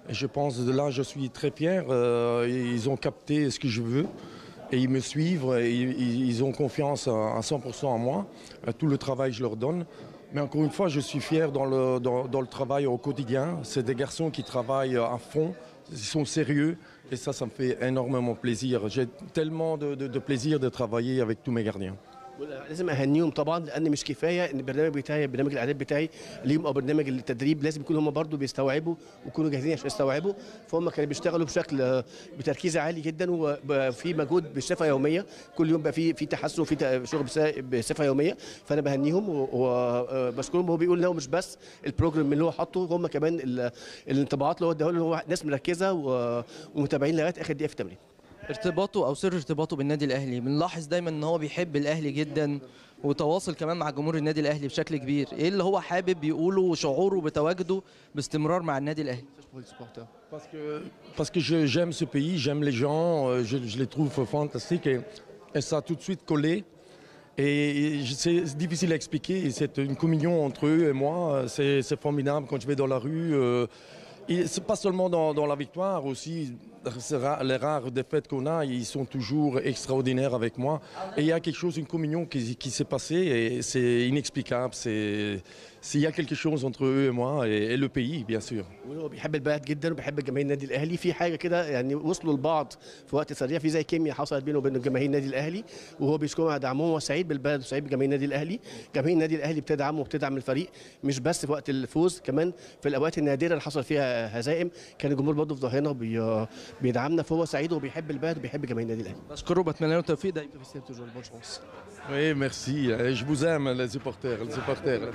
Et je pense de là, je suis très fier. Euh, ils ont capté ce que je veux et ils me suivent. Et ils, ils ont confiance à à 100% en moi. Euh, Tout le travail, je leur donne. Mais encore une fois, je suis fier dans le, dans, dans le travail au quotidien. C'est des garçons qui travaillent à fond, ils sont sérieux. Et ça, ça me fait énormément plaisir. J'ai tellement de, de- de plaisir de travailler avec tous mes gardiens. لازم اهنيهم طبعا لان مش كفايه ان البرنامج بتاعي برنامج الاعداد بتاعي ليهم او برنامج التدريب لازم يكونوا هم برضو بيستوعبوا ويكونوا جاهزين عشان يستوعبوا فهم كانوا بيشتغلوا بشكل آه، بتركيز عالي جدا وفي مجهود بصفه يوميه كل يوم بقى في في تحسن وفي ت- شغل بس- بصفه يوميه فانا بهنيهم وبشكرهم هو بيقول ان هو مش بس البروجرام اللي هو حاطه هم كمان ال- الانطباعات اللي هو اداها له هو ناس مركزه و- ومتابعين لغايه اخر دقيقه في التمرين ارتباطه او سر ارتباطه بالنادي الاهلي بنلاحظ دايما ان هو بيحب الاهلي جدا وتواصل كمان مع جمهور النادي الاهلي بشكل كبير ايه اللي هو حابب يقوله وشعوره بتواجده باستمرار مع النادي الاهلي Parce que, parce que je- j'aime ce pays, j'aime les gens, euh, je, je les trouve fantastiques et, et ça a tout de suite collé. Et je- c'est difficile à expliquer, c'est une communion entre eux et moi, c'est c'est formidable quand je vais dans la rue. euh, et c'est pas seulement dans, dans la victoire, aussi c'est ra- les rares défaites qu'on a, ils sont toujours extraordinaires avec moi. Et il y a quelque chose, une communion qui, qui s'est passée et c'est inexplicable. C'est s'il y a quelque chose entre eux et moi et, et le pays, bien sûr. هو بيحب البلد جدا وبيحب جماهير النادي الاهلي في حاجه كده يعني وصلوا لبعض في وقت سريع في زي كيمياء حصلت بينه وبين جماهير النادي الاهلي وهو بيشكرهم على دعمهم وسعيد بالبلد وسعيد بجماهير النادي الاهلي جماهير النادي الاهلي بتدعمه وبتدعم الفريق مش بس في وقت الفوز كمان في الاوقات النادره اللي حصل فيها هزائم كان الجمهور برضه في ظهرنا وبي- بيدعمنا فهو سعيد وبيحب البلد وبيحب جماهير النادي الاهلي بشكره وبتمنى له التوفيق دايما Oui, merci. Et Je vous aime, les supporters. Les supporters.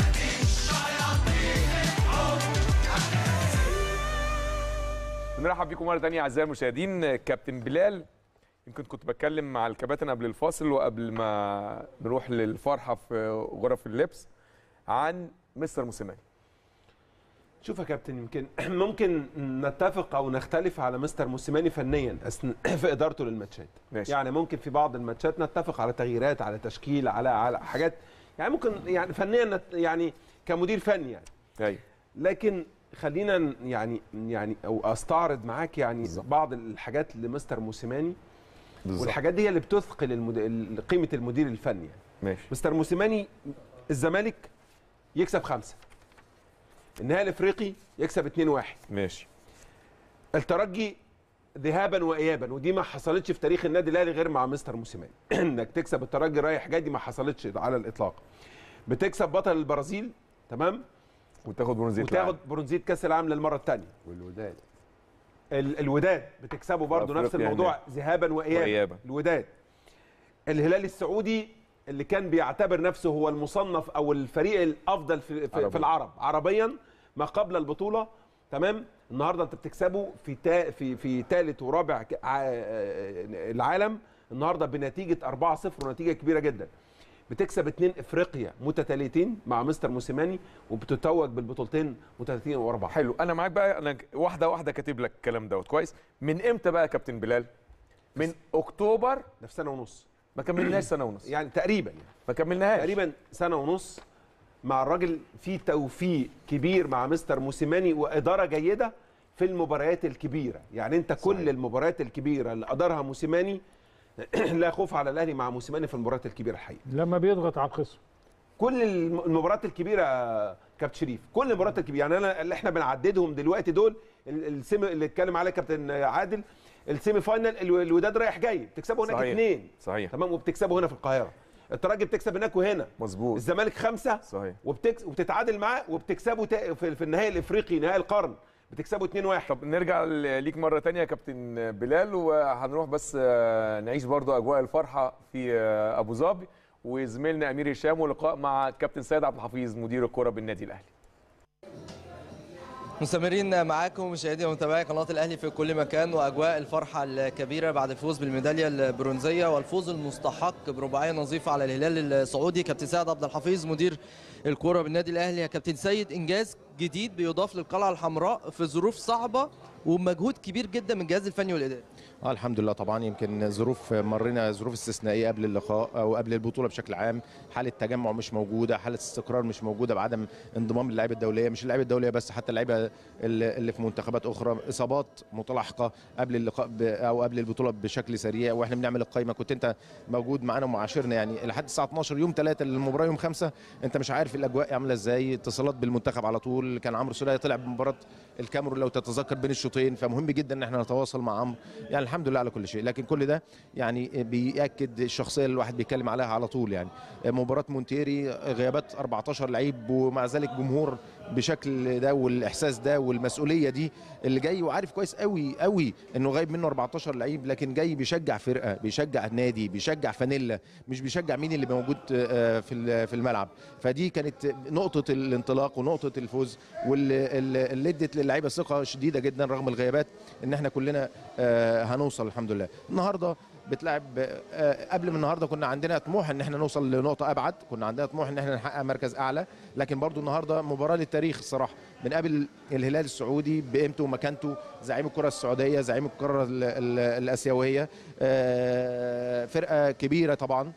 بنرحب بيكم مره ثانيه اعزائي المشاهدين كابتن بلال يمكن كنت بتكلم مع الكباتن قبل الفاصل وقبل ما نروح للفرحه في غرف اللبس عن مستر موسيماني شوف يا كابتن يمكن ممكن نتفق او نختلف على مستر موسيماني فنيا أثن- في ادارته للماتشات ماشي. يعني ممكن في بعض الماتشات نتفق على تغييرات على تشكيل على على حاجات يعني ممكن يعني فنيا نت- يعني كمدير فني يعني ايوه لكن خلينا ن- يعني يعني او استعرض معاك يعني بالزبط. بعض الحاجات لمستر موسيماني بالظبط. والحاجات دي هي اللي بتثقل المد... ال- قيمه المدير الفني يعني. ماشي مستر موسيماني الزمالك يكسب خمسه النهائي الافريقي يكسب 2-1 ماشي الترجي ذهابا وايابا ودي ما حصلتش في تاريخ النادي الاهلي غير مع مستر موسيماني انك تكسب الترجي رايح جاي دي ما حصلتش على الاطلاق بتكسب بطل البرازيل تمام وتاخد برونزيه وتاخد برونزيه كاس العالم للمره الثانيه والوداد ال- الوداد بتكسبه برضه نفس وأفريقيا الموضوع هناك. ذهابا وايابا وإيابا. الوداد الهلال السعودي اللي كان بيعتبر نفسه هو المصنف او الفريق الافضل في, في, عربيا. في العرب عربيا ما قبل البطوله تمام النهارده انت بتكسبه في تا في في ثالث ورابع ك- ع- العالم النهارده بنتيجه 4-0 ونتيجه كبيره جدا بتكسب اتنين افريقيا متتاليتين مع مستر موسيماني وبتتوج بالبطولتين متتاليتين ورا بعض حلو انا معاك بقى انا واحده واحده كاتب لك الكلام دوت كويس من امتى بقى يا كابتن بلال من اكتوبر ده في سنه ونص ما كملناش سنه ونص يعني تقريبا يعني ما كملناهاش تقريبا سنه ونص مع الراجل في توفيق كبير مع مستر موسيماني واداره جيده في المباريات الكبيره يعني انت كل صحيح. المباريات الكبيره اللي ادارها موسيماني لا خوف على الاهلي مع موسيماني في المباريات الكبيره الحقيقه لما بيضغط على الخصم كل الم- المباريات الكبيره يا كابتن شريف كل المباريات الكبيره يعني انا اللي احنا بنعددهم دلوقتي دول ال- السيمي اللي اتكلم عليه كابتن عادل السيمي فاينل الو- الوداد رايح جاي بتكسبه هناك صحيح. اثنين صحيح تمام وبتكسبه هنا في القاهره الترجي بتكسب هناك وهنا مظبوط الزمالك خمسه صحيح وبتكس وبتتعادل معاه وبتكسبه تا- في, في النهائي الافريقي نهائي القرن بتكسبه 2-1 طب نرجع ل- ليك مره تانية يا كابتن بلال وهنروح بس آه، نعيش برضو اجواء الفرحه في آه، ابو ظبي وزميلنا امير هشام ولقاء مع كابتن سيد عبد الحفيظ مدير الكره بالنادي الاهلي مستمرين معاكم مشاهدي ومتابعي قناه الاهلي في كل مكان واجواء الفرحه الكبيره بعد الفوز بالميداليه البرونزيه والفوز المستحق برباعيه نظيفه على الهلال السعودي كابتن سيد عبد الحفيظ مدير الكوره بالنادي الاهلي يا كابتن سيد انجاز جديد بيضاف للقلعه الحمراء في ظروف صعبه ومجهود كبير جدا من الجهاز الفني والاداري اه الحمد لله طبعا يمكن ظروف مرينا ظروف استثنائيه قبل اللقاء او قبل البطوله بشكل عام حاله تجمع مش موجوده حاله استقرار مش موجوده بعدم انضمام اللعيبه الدوليه مش اللعيبه الدوليه بس حتى اللعيبه اللي اللي في منتخبات اخرى اصابات متلاحقه قبل اللقاء ب- او قبل البطوله بشكل سريع واحنا بنعمل القائمه كنت انت موجود معانا ومعاشرنا يعني لحد الساعه 12 يوم 3 للمباراه يوم 5 انت مش عارف الاجواء عامله ازاي اتصالات بالمنتخب على طول كان عمرو سوليه طلع بمباراه الكاميرون لو تتذكر بين الشوطين فمهم جدا ان احنا نتواصل مع عمرو يعني الحمد لله على كل شيء لكن كل ده يعني بياكد الشخصيه اللي الواحد بيتكلم عليها على طول يعني مباراه مونتيري غيابات 14 لعيب ومع ذلك جمهور بشكل ده والاحساس ده والمسؤوليه دي اللي جاي وعارف كويس قوي قوي انه غايب منه 14 لعيب لكن جاي بيشجع فرقه بيشجع نادي بيشجع فانيلا مش بيشجع مين اللي موجود آه، في ال- في الملعب فدي كانت نقطه الانطلاق ونقطه الفوز واللي اللي ادت للعيبه ثقه شديده جدا رغم الغيابات ان احنا كلنا آه، هنوصل الحمد لله النهارده بتلعب آه، قبل من النهارده كنا عندنا طموح ان احنا نوصل لنقطه ابعد كنا عندنا طموح ان احنا نحقق مركز اعلى لكن برضو النهارده مباراه للتاريخ الصراحه بنقابل الهلال السعودي بقيمته ومكانته زعيم الكره السعوديه زعيم القاره ال- ال- الاسيويه آه، فرقه كبيره طبعا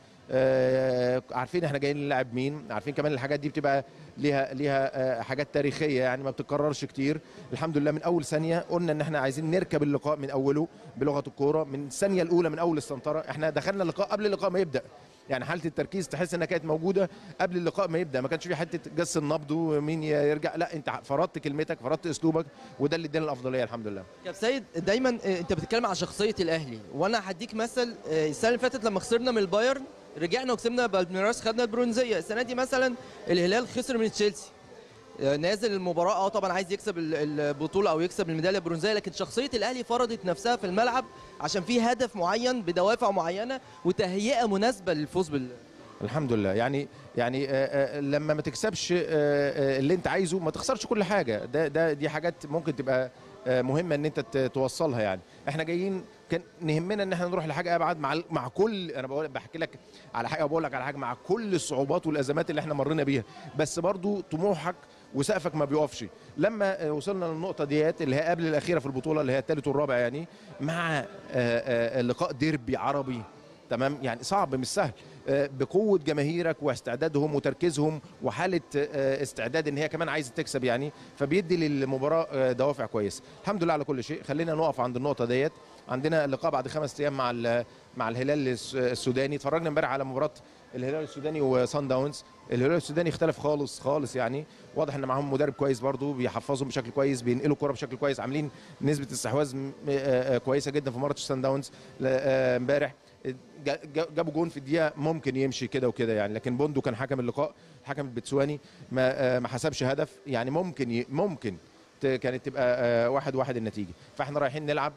آه، عارفين احنا جايين نلعب مين عارفين كمان الحاجات دي بتبقى ليها ليها آه، حاجات تاريخيه يعني ما بتتكررش كتير الحمد لله من اول ثانيه قلنا ان احنا عايزين نركب اللقاء من اوله بلغه الكوره من الثانيه الاولى من اول السنتره احنا دخلنا اللقاء قبل اللقاء ما يبدا يعني حاله التركيز تحس انها كانت موجوده قبل اللقاء ما يبدا ما كانش في حته جس النبض ومين يرجع لا انت فرضت كلمتك فرضت اسلوبك وده اللي ادانا الافضليه الحمد لله كابتن سيد دايما آه، انت بتتكلم عن شخصيه الاهلي وانا هديك مثل آه، السنه اللي فاتت لما خسرنا من البايرن رجعنا وكسبنا بالميراس خدنا البرونزيه السنه دي مثلا الهلال خسر من تشيلسي آه، نازل المباراه اه طبعا عايز يكسب ال- البطوله او يكسب الميداليه البرونزيه لكن شخصيه الاهلي فرضت نفسها في الملعب عشان في هدف معين بدوافع معينه وتهيئه مناسبه للفوز بال الحمد لله يعني يعني آه، آه، لما ما تكسبش آه، آه، اللي انت عايزه ما تخسرش كل حاجه ده ده دي حاجات ممكن تبقى آه، مهمه ان انت ت- توصلها يعني احنا جايين كان نهمنا ان احنا نروح لحاجه ابعد مع ال- مع كل انا بقول بحكي لك على حاجه بقول لك على حاجه مع كل الصعوبات والازمات اللي احنا مرينا بيها بس برضو طموحك وسقفك ما بيقفش لما آه، وصلنا للنقطه ديت اللي هي قبل الاخيره في البطوله اللي هي الثالث والرابع يعني مع آه، آه، لقاء ديربي عربي تمام يعني صعب مش سهل آه، بقوه جماهيرك واستعدادهم وتركيزهم وحاله آه، استعداد ان هي كمان عايزه تكسب يعني فبيدي للمباراه آه، دوافع كويسه الحمد لله على كل شيء خلينا نقف عند النقطه ديت عندنا لقاء بعد خمس ايام مع ال- مع الهلال الس- السوداني اتفرجنا امبارح على مباراه الهلال السوداني وصن داونز الهلال السوداني اختلف خالص خالص يعني واضح ان معاهم مدرب كويس برضو بيحفظهم بشكل كويس بينقلوا الكره بشكل كويس عاملين نسبه استحواذ م- آه، آه، كويسه جدا في مباراه سان داونز ل- آه، امبارح جا- جا- جابوا جون في الدقيقه ممكن يمشي كده وكده يعني لكن بوندو كان حكم اللقاء الحكم البتسواني ما آه، ما حسبش هدف يعني ممكن ي- ممكن ت- كانت تبقى آه، واحد واحد النتيجه فاحنا رايحين نلعب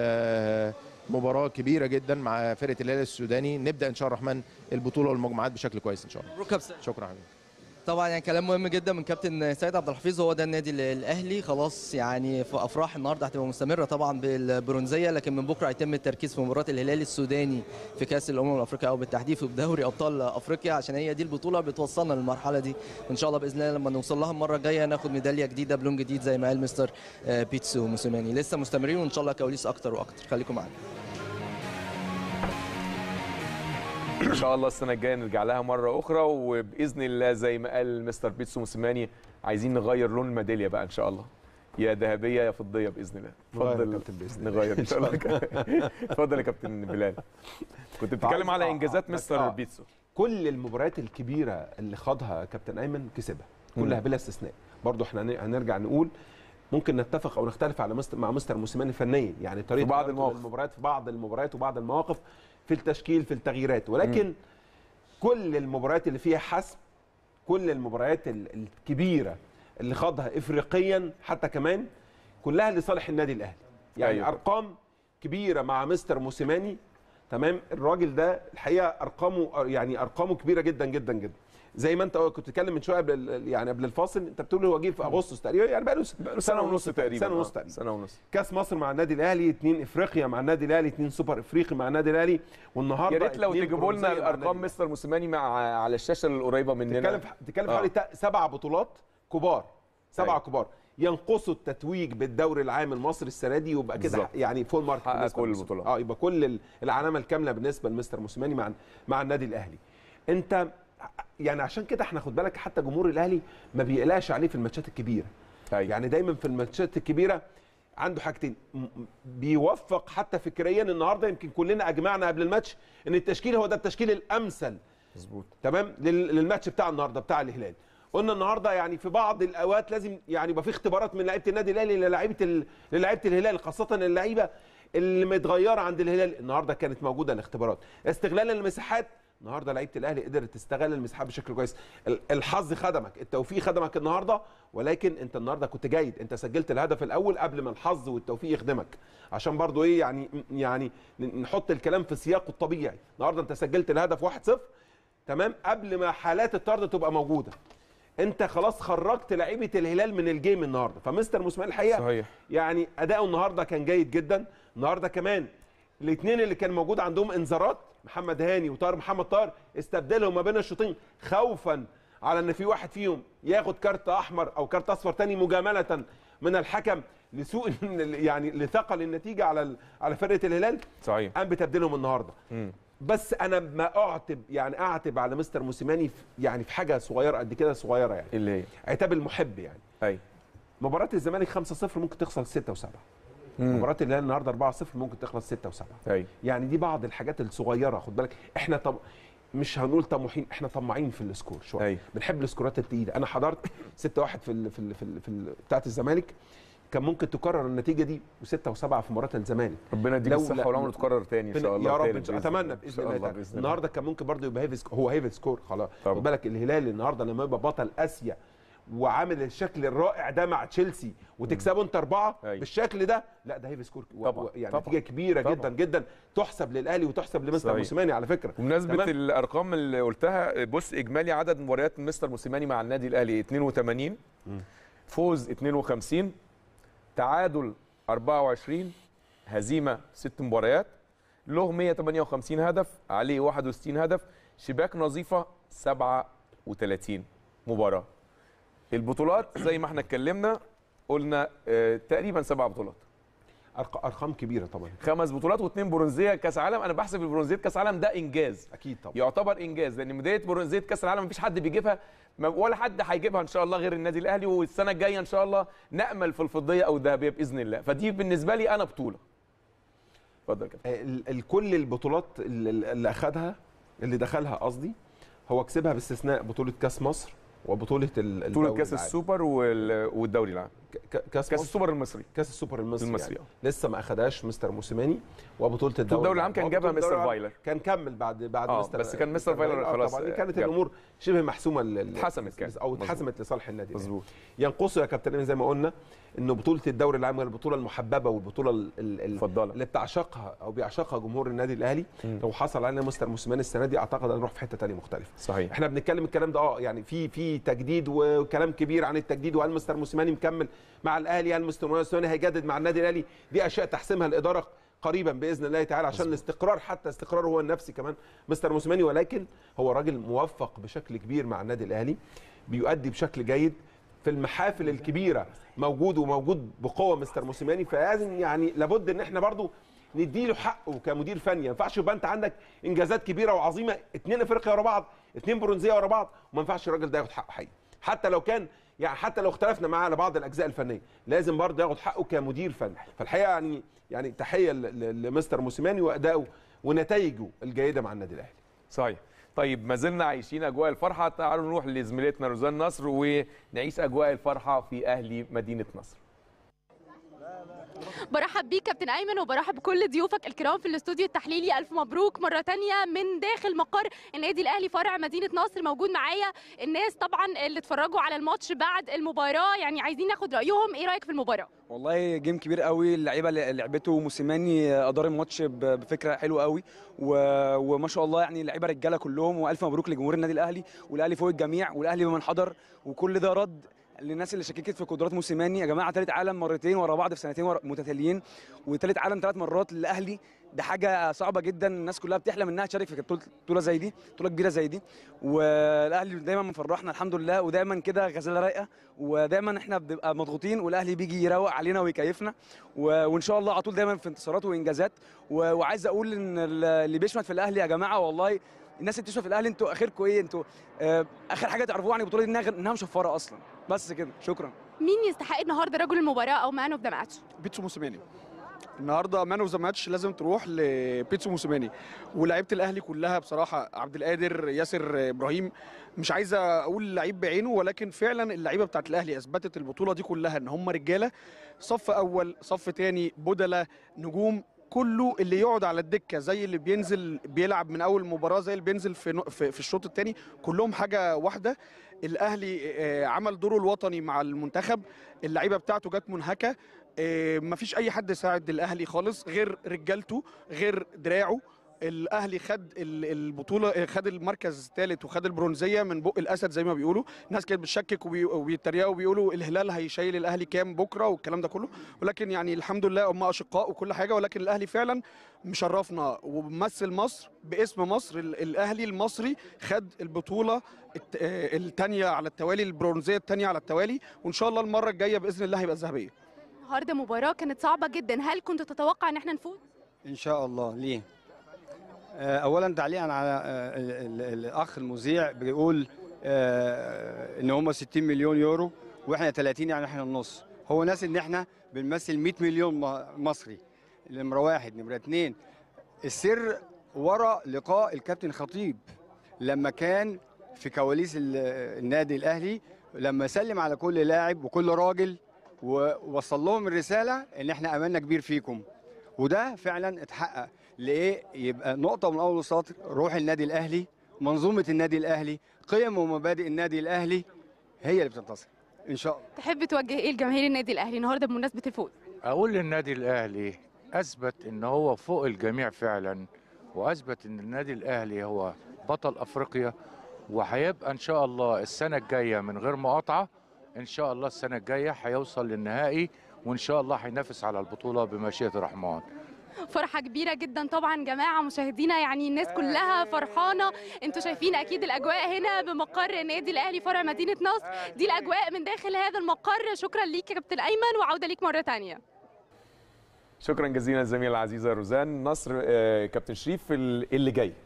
آه، مباراه كبيره جدا مع فرقه الهلال السوداني نبدا ان شاء الله الرحمن البطوله والمجموعات بشكل كويس ان شاء الله مبروك يا كابتن شكرا حبيبي طبعا يعني كلام مهم جدا من كابتن سيد عبد الحفيظ هو ده النادي ال- الاهلي خلاص يعني في افراح النهارده هتبقى مستمره طبعا بالبرونزيه لكن من بكره هيتم التركيز في مباراه الهلال السوداني في كاس الامم الافريقيه او بالتحديد في دوري ابطال افريقيا عشان هي دي البطوله بتوصلنا للمرحله دي وان شاء الله باذن الله لما نوصل لها المره الجايه ناخد ميداليه جديده بلون جديد زي ما قال مستر آه، بيتسو موسيماني لسه مستمرين وان شاء الله كواليس اكتر واكتر خليكم معانا ان شاء الله السنه الجايه نرجع لها مره اخرى وباذن الله زي ما قال مستر بيتسو موسيماني عايزين نغير لون الميداليه بقى ان شاء الله يا ذهبيه يا فضيه باذن الله نغير يا اتفضل كابتن بإذن الله. نغير ان شاء الله اتفضل يا كابتن بلال كنت بتتكلم على انجازات مستر آه. بيتسو كل المباريات الكبيره اللي خاضها كابتن ايمن كسبها كلها مم. بلا استثناء برضه احنا هن- هنرجع نقول ممكن نتفق او نختلف على مستر مع مستر موسيماني فنيا يعني طريقه في بعض إدارته المواقف. للمباريات في بعض المباريات وبعض المواقف في التشكيل في التغييرات ولكن مم. كل المباريات اللي فيها حسم كل المباريات ال- الكبيره اللي خاضها افريقيا حتى كمان كلها لصالح النادي الاهلي يعني أيوة. أيوة. ارقام كبيره مع مستر موسيماني تمام الراجل ده الحقيقه ارقامه يعني ارقامه كبيره جدا جدا جدا زي ما انت كنت بتتكلم من شويه قبل يعني قبل الفاصل انت بتقول هو جه في اغسطس تقريبا يعني بقى له سنه ونص تقريبا سنه ونص آه، تقريبا سنه ونص كاس مصر مع النادي الاهلي اثنين افريقيا مع النادي الاهلي اثنين سوبر افريقي مع النادي الاهلي والنهارده يا ريت لو اتنين تجيبوا لنا برونزية مع الارقام مستر موسيماني مع على الشاشه القريبه مننا تتكلم في تتكلم في آه. حوالي تا- سبع بطولات كبار سبعه أيوة. كبار ينقصوا التتويج بالدوري العام المصري السنه دي يبقى كده بالظبط. يعني فول مارك حقق بالنسبة كل لمستر- البطولات. اه يبقى كل ال- العلامه الكامله بالنسبه لمستر موسيماني مع مع النادي الاهلي انت يعني عشان كده احنا خد بالك حتى جمهور الاهلي ما بيقلقش عليه في الماتشات الكبيره أيوة. يعني دايما في الماتشات الكبيره عنده حاجتين م- م- بيوفق حتى فكريا النهارده يمكن كلنا اجمعنا قبل الماتش ان التشكيل هو ده التشكيل الامثل مظبوط تمام لل- للماتش بتاع النهارده بتاع الهلال قلنا النهارده يعني في بعض الاوقات لازم يعني يبقى في اختبارات من لعيبه النادي الاهلي للاعيبه ال- للاعيبه الهلال خاصه اللعيبه اللي متغيره عند الهلال النهارده كانت موجوده الاختبارات استغلال المساحات النهارده لعيبه الاهلي قدرت تستغل المساحات بشكل كويس ال- الحظ خدمك التوفيق خدمك النهارده ولكن انت النهارده كنت جيد انت سجلت الهدف الاول قبل ما الحظ والتوفيق يخدمك عشان برضو ايه يعني يعني نحط الكلام في سياقه الطبيعي النهارده انت سجلت الهدف 1-0 تمام قبل ما حالات الطرد تبقى موجوده انت خلاص خرجت لعيبه الهلال من الجيم النهارده فمستر موسيماني الحقيقه صحيح. يعني اداؤه النهارده كان جيد جدا النهارده كمان الاثنين اللي كان موجود عندهم انذارات محمد هاني وطاهر محمد طاهر استبدلهم ما بين الشوطين خوفا على ان في واحد فيهم ياخد كارت احمر او كارت اصفر تاني مجامله من الحكم لسوء يعني لثقل النتيجه على ال- على فرقه الهلال صحيح قام بتبديلهم النهارده مم. بس انا ما اعتب يعني اعتب على مستر موسيماني في يعني في حاجه صغيره قد كده صغيره يعني اللي هي عتاب المحب يعني ايوه مباراه الزمالك 5-0 ممكن تخسر 6 و7 مم. مباراه الهلال النهارده 4-0 ممكن تخلص 6 و7 ايوه يعني دي بعض الحاجات الصغيره خد بالك احنا طب مش هنقول طموحين احنا طماعين في السكور شويه أيوة. بنحب السكورات التقيله انا حضرت 6 1 في ال في ال في, ال في ال بتاعه الزمالك كان ممكن تكرر النتيجه دي و6 و7 في مباراه الزمالك ربنا يديك لو الصحه لا- والعمر تكرر تاني ان شاء الله يا رب تالت إن شاء- بإذن اتمنى الله. باذن إن شاء الله الله تعالى. باذن الله النهارده كان ممكن برضه يبقى هيفي سكور هو هيفي سكور خلاص طبعا. خد بالك الهلال النهارده لما يبقى بطل اسيا وعامل الشكل الرائع ده مع تشيلسي وتكسبه انت اربعه أيوة. بالشكل ده لا ده هيفي سكور و- طبعا. و- يعني طبعا. نتيجه كبيره طبعا. جدا جدا تحسب للاهلي وتحسب لمستر صحيح. موسيماني على فكره بمناسبه تمام؟ الارقام اللي قلتها بص اجمالي عدد مباريات مستر موسيماني مع النادي الاهلي 82 فوز 52 تعادل 24 هزيمه 6 مباريات له 158 هدف عليه 61 هدف شباك نظيفه 37 مباراه البطولات زي ما احنا اتكلمنا قلنا آه، تقريبا سبع بطولات أرق- ارقام كبيره طبعا خمس بطولات واثنين برونزيه كاس عالم انا بحسب البرونزيه كاس عالم ده انجاز اكيد طبعا يعتبر انجاز لان بدايه برونزيه كاس العالم مفيش حد بيجيبها ما- ولا حد هيجيبها ان شاء الله غير النادي الاهلي والسنه الجايه ان شاء الله نامل في الفضيه او الذهبيه باذن الله فدي بالنسبه لي انا بطوله اتفضل كده ال- ال- كل البطولات اللي اللي اخذها اللي دخلها قصدي هو كسبها باستثناء بطوله كاس مصر وبطوله ال- بطوله الدوري كاس العام. السوبر وال- والدوري العام ك- ك- كاس كاس مصر السوبر المصري كاس السوبر المصري, المصري، يعني. لسه ما اخدهاش مستر موسيماني وبطوله الدوري الدوري العام كان هو جابها بطولة مستر الدوري العام فايلر. كان كمل بعد بعد آه، مستر بس كان مستر فايلر آه، خلاص طبعا دي كانت جاب. الامور شبه محسومه لل- اتحسمت كانت. او مظبوط. اتحسمت لصالح النادي الأهلي. مظبوط ينقصه يا كابتن أمين زي ما قلنا ان بطوله الدوري العام هي البطوله المحببه والبطوله ال- ال- ال- اتفضل اللي بتعشقها او بيعشقها جمهور النادي الاهلي لو حصل علينا مستر موسيماني السنه دي اعتقد هنروح في حته ثانيه مختلفه صحيح احنا بنتكلم الكلام ده اه يعني في في تجديد وكلام كبير عن التجديد وهل مستر موسيماني مكمل مع الاهلي هل مستر موسيماني هيجدد مع النادي الاهلي دي اشياء تحسمها الاداره قريبا باذن الله تعالى عشان الاستقرار حتى استقراره هو النفسي كمان مستر موسيماني ولكن هو راجل موفق بشكل كبير مع النادي الاهلي بيؤدي بشكل جيد في المحافل الكبيره موجود وموجود بقوه مستر موسيماني فلازم يعني لابد ان احنا برضو نديله حقه كمدير فني ما ينفعش يبقى انت عندك انجازات كبيره وعظيمه اتنين افريقيا ورا بعض اتنين برونزيه ورا بعض وما ينفعش الراجل ده ياخد حقه حقيقي حتى لو كان يعني حتى لو اختلفنا معاه على بعض الاجزاء الفنيه لازم برضه ياخد حقه كمدير فني فالحقيقه يعني يعني تحيه ل- ل- لمستر موسيماني وادائه ونتائجه الجيده مع النادي الاهلي صحيح طيب ما زلنا عايشين اجواء الفرحه تعالوا نروح لزميلتنا روزان نصر ونعيش اجواء الفرحه في اهلي مدينه نصر برحب بيك كابتن ايمن وبرحب بكل ضيوفك الكرام في الاستوديو التحليلي الف مبروك مره تانية من داخل مقر النادي الاهلي فرع مدينه نصر موجود معايا الناس طبعا اللي اتفرجوا على الماتش بعد المباراه يعني عايزين ناخد رايهم ايه رايك في المباراه والله جيم كبير قوي اللعيبه اللي لعبته موسيماني ادار الماتش ب- بفكره حلوه قوي و... وما شاء الله يعني اللعيبه رجاله كلهم والف مبروك لجمهور النادي الاهلي والاهلي فوق الجميع والاهلي بمن حضر وكل ده رد للناس اللي شككت في قدرات موسيماني يا جماعه ثالث عالم مرتين ورا بعض في سنتين ورا متتاليين وثالث عالم ثلاث مرات للاهلي دي حاجه صعبه جدا الناس كلها بتحلم انها تشارك في بطوله بطوله زي دي بطوله كبيره زي دي والاهلي دايما مفرحنا الحمد لله ودايما كده غزاله رايقه ودايما احنا بنبقى مضغوطين والاهلي بيجي يروق علينا ويكيفنا و- وان شاء الله على طول دايما في انتصارات وانجازات و- وعايز اقول ان ال- اللي بيشمت في الاهلي يا جماعه والله الناس اللي بتشمت في الاهلي انتوا اخركم ايه انتوا آه، اخر حاجه تعرفوها عن البطوله دي انها غير- انها مشفره اصلا بس كده شكرا مين يستحق النهارده رجل المباراه او مان اوف ذا ماتش بيتسو موسيماني النهارده مان اوف ذا ماتش لازم تروح لبيتسو موسيماني ولاعيبه الاهلي كلها بصراحه عبد القادر ياسر ابراهيم مش عايز اقول لعيب بعينه ولكن فعلا اللعيبه بتاعت الاهلي اثبتت البطوله دي كلها ان هم رجاله صف اول صف تاني بدله نجوم كله اللي يقعد على الدكه زي اللي بينزل بيلعب من اول مباراه زي اللي بينزل في نو- في, في الشوط الثاني كلهم حاجه واحده الاهلي آه، عمل دوره الوطني مع المنتخب اللعيبه بتاعته جت منهكه آه، مفيش اي حد ساعد الاهلي خالص غير رجالته غير دراعه الاهلي خد ال- البطوله آه، خد المركز الثالث وخد البرونزيه من بق الاسد زي ما بيقولوا الناس كانت بتشكك وبي- وبيتريقوا وبيقولوا الهلال هيشيل الاهلي كام بكره والكلام ده كله ولكن يعني الحمد لله هم اشقاء وكل حاجه ولكن الاهلي فعلا مشرفنا وممثل مصر باسم مصر ال- الاهلي المصري خد البطوله الثانيه على التوالي البرونزيه الثانيه على التوالي وان شاء الله المره الجايه باذن الله هيبقى الذهبيه النهارده مباراه كانت صعبه جدا هل كنت تتوقع ان احنا نفوز ان شاء الله ليه آه، اولا تعليقا على آه، ال- ال- الاخ المذيع بيقول آه، ان هم 60 مليون يورو واحنا 30 يعني احنا النص هو ناس ان احنا بنمثل 100 مليون م- مصري نمره واحد نمره اتنين السر ورا لقاء الكابتن خطيب لما كان في كواليس ال- النادي الاهلي لما سلم على كل لاعب وكل راجل ووصل لهم الرساله ان احنا املنا كبير فيكم وده فعلا اتحقق لايه يبقى نقطه من اول السطر روح النادي الاهلي منظومه النادي الاهلي قيم ومبادئ النادي الاهلي هي اللي بتنتصر ان شاء الله تحب توجه ايه لجماهير النادي الاهلي النهارده بمناسبه الفوز اقول للنادي الاهلي اثبت ان هو فوق الجميع فعلا واثبت ان النادي الاهلي هو بطل افريقيا وهيبقى ان شاء الله السنه الجايه من غير مقاطعه ان شاء الله السنه الجايه هيوصل للنهائي وان شاء الله هينافس على البطوله بمشيئه الرحمن فرحه كبيره جدا طبعا جماعه مشاهدينا يعني الناس كلها فرحانه انتوا شايفين اكيد الاجواء هنا بمقر النادي الاهلي فرع مدينه نصر دي الاجواء من داخل هذا المقر شكرا ليك يا كابتن ايمن وعوده ليك مره ثانيه شكرا جزيلا الزميله العزيزه روزان نصر آه، كابتن شريف ال- اللي جاي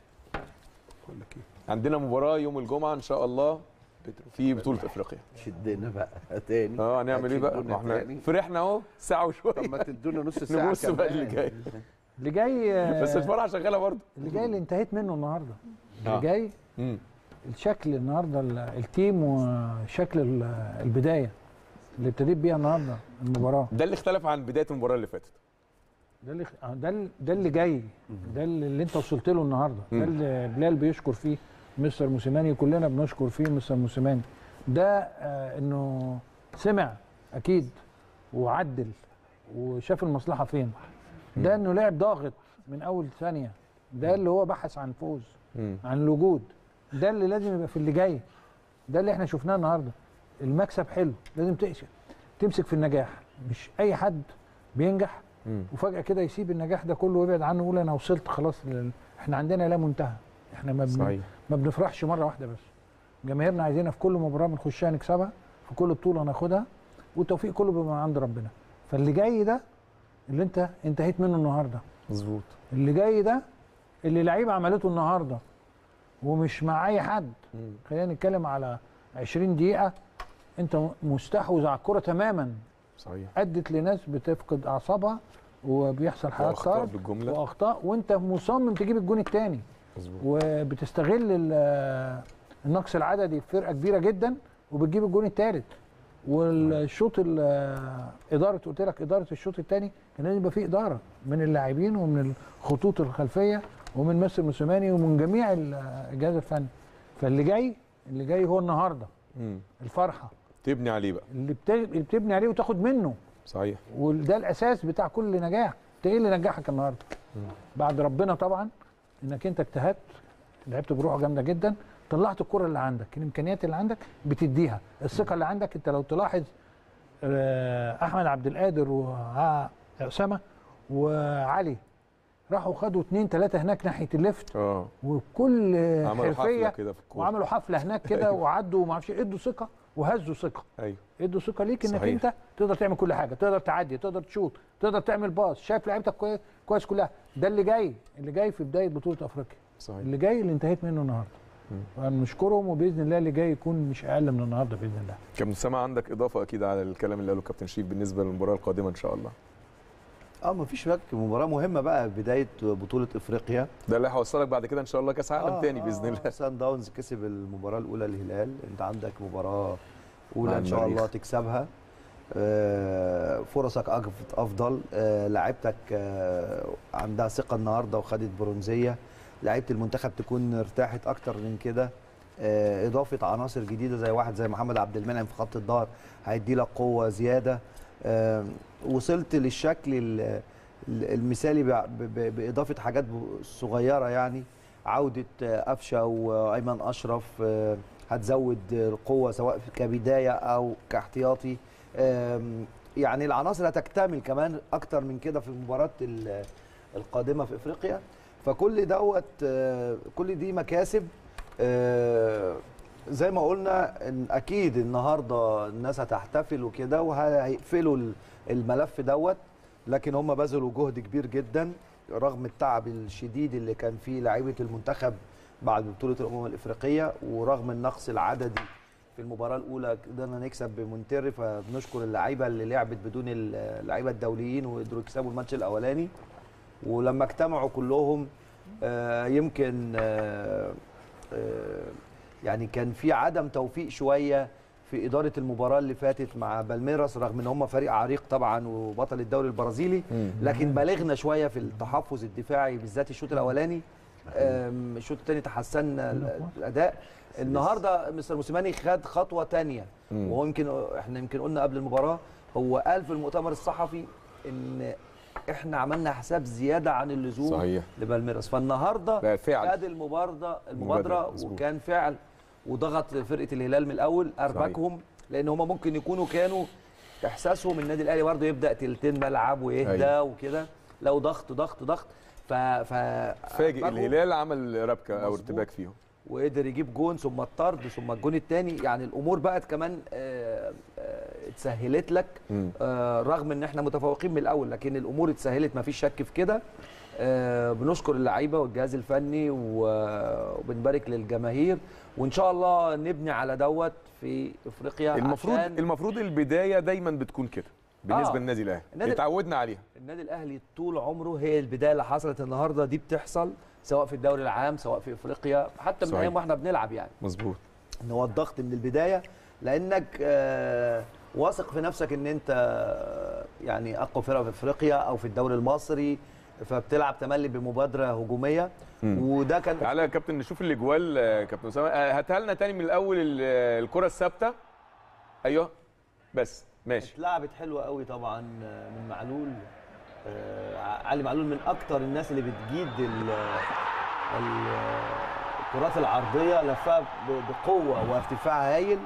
عندنا مباراه يوم الجمعه ان شاء الله في بطوله افريقيا شدنا بقى تاني اه هنعمل ايه بقى هتشدونا ما احنا تاني؟ فرحنا اهو ساعه وشويه طب ما تدونا نص ساعة نبص بقى كمان. اللي جاي اللي جاي بس الفرحه شغاله برضه اللي جاي اللي انتهيت منه النهارده آه. اللي جاي مم. الشكل النهارده ال- التيم وشكل ال- البدايه اللي ابتديت بيها النهارده المباراه ده اللي اختلف عن بدايه المباراه اللي فاتت ده اللي آه، ده اللي- ده اللي جاي ده اللي اللي انت وصلت له النهارده ده مم. اللي بلال بيشكر فيه مستر موسيماني كلنا بنشكر فيه مستر موسيماني ده آه انه سمع اكيد وعدل وشاف المصلحه فين ده انه لعب ضاغط من اول ثانيه ده اللي هو بحث عن فوز عن الوجود ده اللي لازم يبقى في اللي جاي ده اللي احنا شفناه النهارده المكسب حلو لازم تمسك تمسك في النجاح مش اي حد بينجح وفجاه كده يسيب النجاح ده كله ويبعد عنه ويقول انا وصلت خلاص لل... احنا عندنا لا منتهى احنا ما بن... صحيح. ما بنفرحش مره واحده بس جماهيرنا عايزينها في كل مباراه بنخشها نكسبها في كل بطوله ناخدها والتوفيق كله بيبقى من عند ربنا فاللي جاي ده اللي انت انتهيت منه النهارده مظبوط اللي جاي ده اللي لعيبه عملته النهارده ومش مع اي حد خلينا نتكلم على 20 دقيقه انت مستحوذ على الكره تماما صحيح ادت لناس بتفقد اعصابها وبيحصل حالات وأخطاء طرد بالجملة. واخطاء وانت مصمم تجيب الجون الثاني مظبوط وبتستغل ال- النقص العددي في فرقه كبيره جدا وبتجيب الجون الثالث والشوط ال- اداره قلت لك اداره الشوط الثاني كان لازم يبقى فيه اداره من اللاعبين ومن الخطوط الخلفيه ومن مستر موسيماني ومن جميع ال- الجهاز الفني فاللي جاي اللي جاي هو النهارده مم. الفرحه تبني عليه بقى اللي بت- اللي بتبني عليه وتاخد منه صحيح وده الاساس بتاع كل نجاح انت ايه اللي نجحك النهارده بعد ربنا طبعا انك انت اجتهدت لعبت بروح جامده جدا طلعت الكره اللي عندك الامكانيات اللي عندك بتديها الثقه اللي عندك انت لو تلاحظ آه، احمد عبد القادر واسامه وعلي راحوا خدوا اثنين ثلاثه هناك ناحيه الليفت اه وكل عملوا حرفيه حفلة كده في الكورة. وعملوا حفله هناك كده أيوة. وعدوا وما اعرفش ادوا ثقه وهزوا ثقه ايوه ادوا ثقه ليك انك صحيح. انت تقدر تعمل كل حاجه تقدر تعدي تقدر تشوط تقدر تعمل باص شايف لعيبتك كويس كويس كلها ده اللي جاي اللي جاي في بدايه بطوله افريقيا صحيح اللي جاي اللي انتهيت منه النهارده فنشكرهم وباذن الله اللي جاي يكون مش اقل من النهارده باذن الله كابتن اسامه عندك اضافه اكيد على الكلام اللي قاله كابتن شريف بالنسبه للمباراه القادمه ان شاء الله اه مفيش شك مباراه مهمه بقى بدايه بطوله افريقيا ده اللي هيوصلك بعد كده ان شاء الله كاس عالم آه، تاني باذن الله سان داونز كسب المباراه الاولى الهلال انت عندك مباراه مع اولى ان شاء المريخ. الله تكسبها آه، فرصك أف- افضل آه، لعيبتك آه، عندها ثقه النهارده وخدت برونزيه لعيبه المنتخب تكون ارتاحت اكتر من كده آه، اضافه عناصر جديده زي واحد زي محمد عبد المنعم في خط الظهر هيدي لك قوه زياده آه، وصلت للشكل ال- ال- المثالي بع- ب- ب- باضافه حاجات ب- صغيره يعني عوده آه، قفشه وايمن اشرف آه، هتزود القوه سواء كبدايه او كاحتياطي آم، يعني العناصر هتكتمل كمان اكتر من كده في المباراه ال- القادمه في افريقيا فكل دوت آه، كل دي مكاسب آه، زي ما قلنا إن اكيد النهارده الناس هتحتفل وكده وهيقفلوا ال- الملف دوت لكن هم بذلوا جهد كبير جدا رغم التعب الشديد اللي كان فيه لعيبه المنتخب بعد بطوله الامم الافريقيه ورغم النقص العددي في المباراه الاولى قدرنا نكسب بمونتيري فبنشكر اللعيبه اللي لعبت بدون اللعيبه الدوليين وقدروا يكسبوا الماتش الاولاني ولما اجتمعوا كلهم آه، يمكن آه، آه، يعني كان في عدم توفيق شويه في اداره المباراه اللي فاتت مع بالميراس رغم ان هم فريق عريق طبعا وبطل الدوري البرازيلي لكن بلغنا شويه في التحفظ الدفاعي بالذات الشوط الاولاني آم، الشوط الثاني تحسنا ال- الاداء النهارده مستر موسيماني خد خطوه ثانيه مم. وهو يمكن احنا يمكن قلنا قبل المباراه هو قال في المؤتمر الصحفي ان احنا عملنا حساب زياده عن اللزوم صحيح. لبالميراس فالنهارده بقى فعل. خد المباراه مبادرة، المبادره مظبوط. وكان فعل وضغط فرقه الهلال من الاول اربكهم لان هم ممكن يكونوا كانوا احساسهم النادي الاهلي برضه يبدا تلتين ملعب ويهدى أيوة. وكده لو ضغط ضغط ضغط ف ف فاجئ أربكهم الهلال عمل ربكه او مظبوط. ارتباك فيهم وقدر يجيب جون ثم الطرد ثم الجون الثاني يعني الامور بقت كمان آه، آه، اتسهلت لك مم. آه، رغم ان احنا متفوقين من الاول لكن الامور اتسهلت ما فيش شك في كده آه، بنشكر اللعيبه والجهاز الفني و- وبنبارك للجماهير وان شاء الله نبني على دوت في افريقيا المفروض عشان المفروض البدايه دايما بتكون كده بالنسبه آه. للنادي الاهلي النادي- اتعودنا عليها النادي الاهلي طول عمره هي البدايه اللي حصلت النهارده دي بتحصل سواء في الدوري العام سواء في افريقيا حتى من صحيح. ايام واحنا بنلعب يعني مظبوط ان هو الضغط من البدايه لانك آه، واثق في نفسك ان انت آه، يعني اقوى فرقه في افريقيا او في الدوري المصري فبتلعب تملي بمبادره هجوميه مم. وده كان تعالى يا كابتن نشوف الاجوال آه، كابتن اسامه آه، هاتها لنا تاني من الاول ال- آه، الكره الثابته ايوه بس ماشي اتلعبت حلوه قوي طبعا آه، من معلول آه، علي معلول من اكتر الناس اللي بتجيد ال- ال- الكرات العرضيه لفها ب- بقوه وارتفاع هايل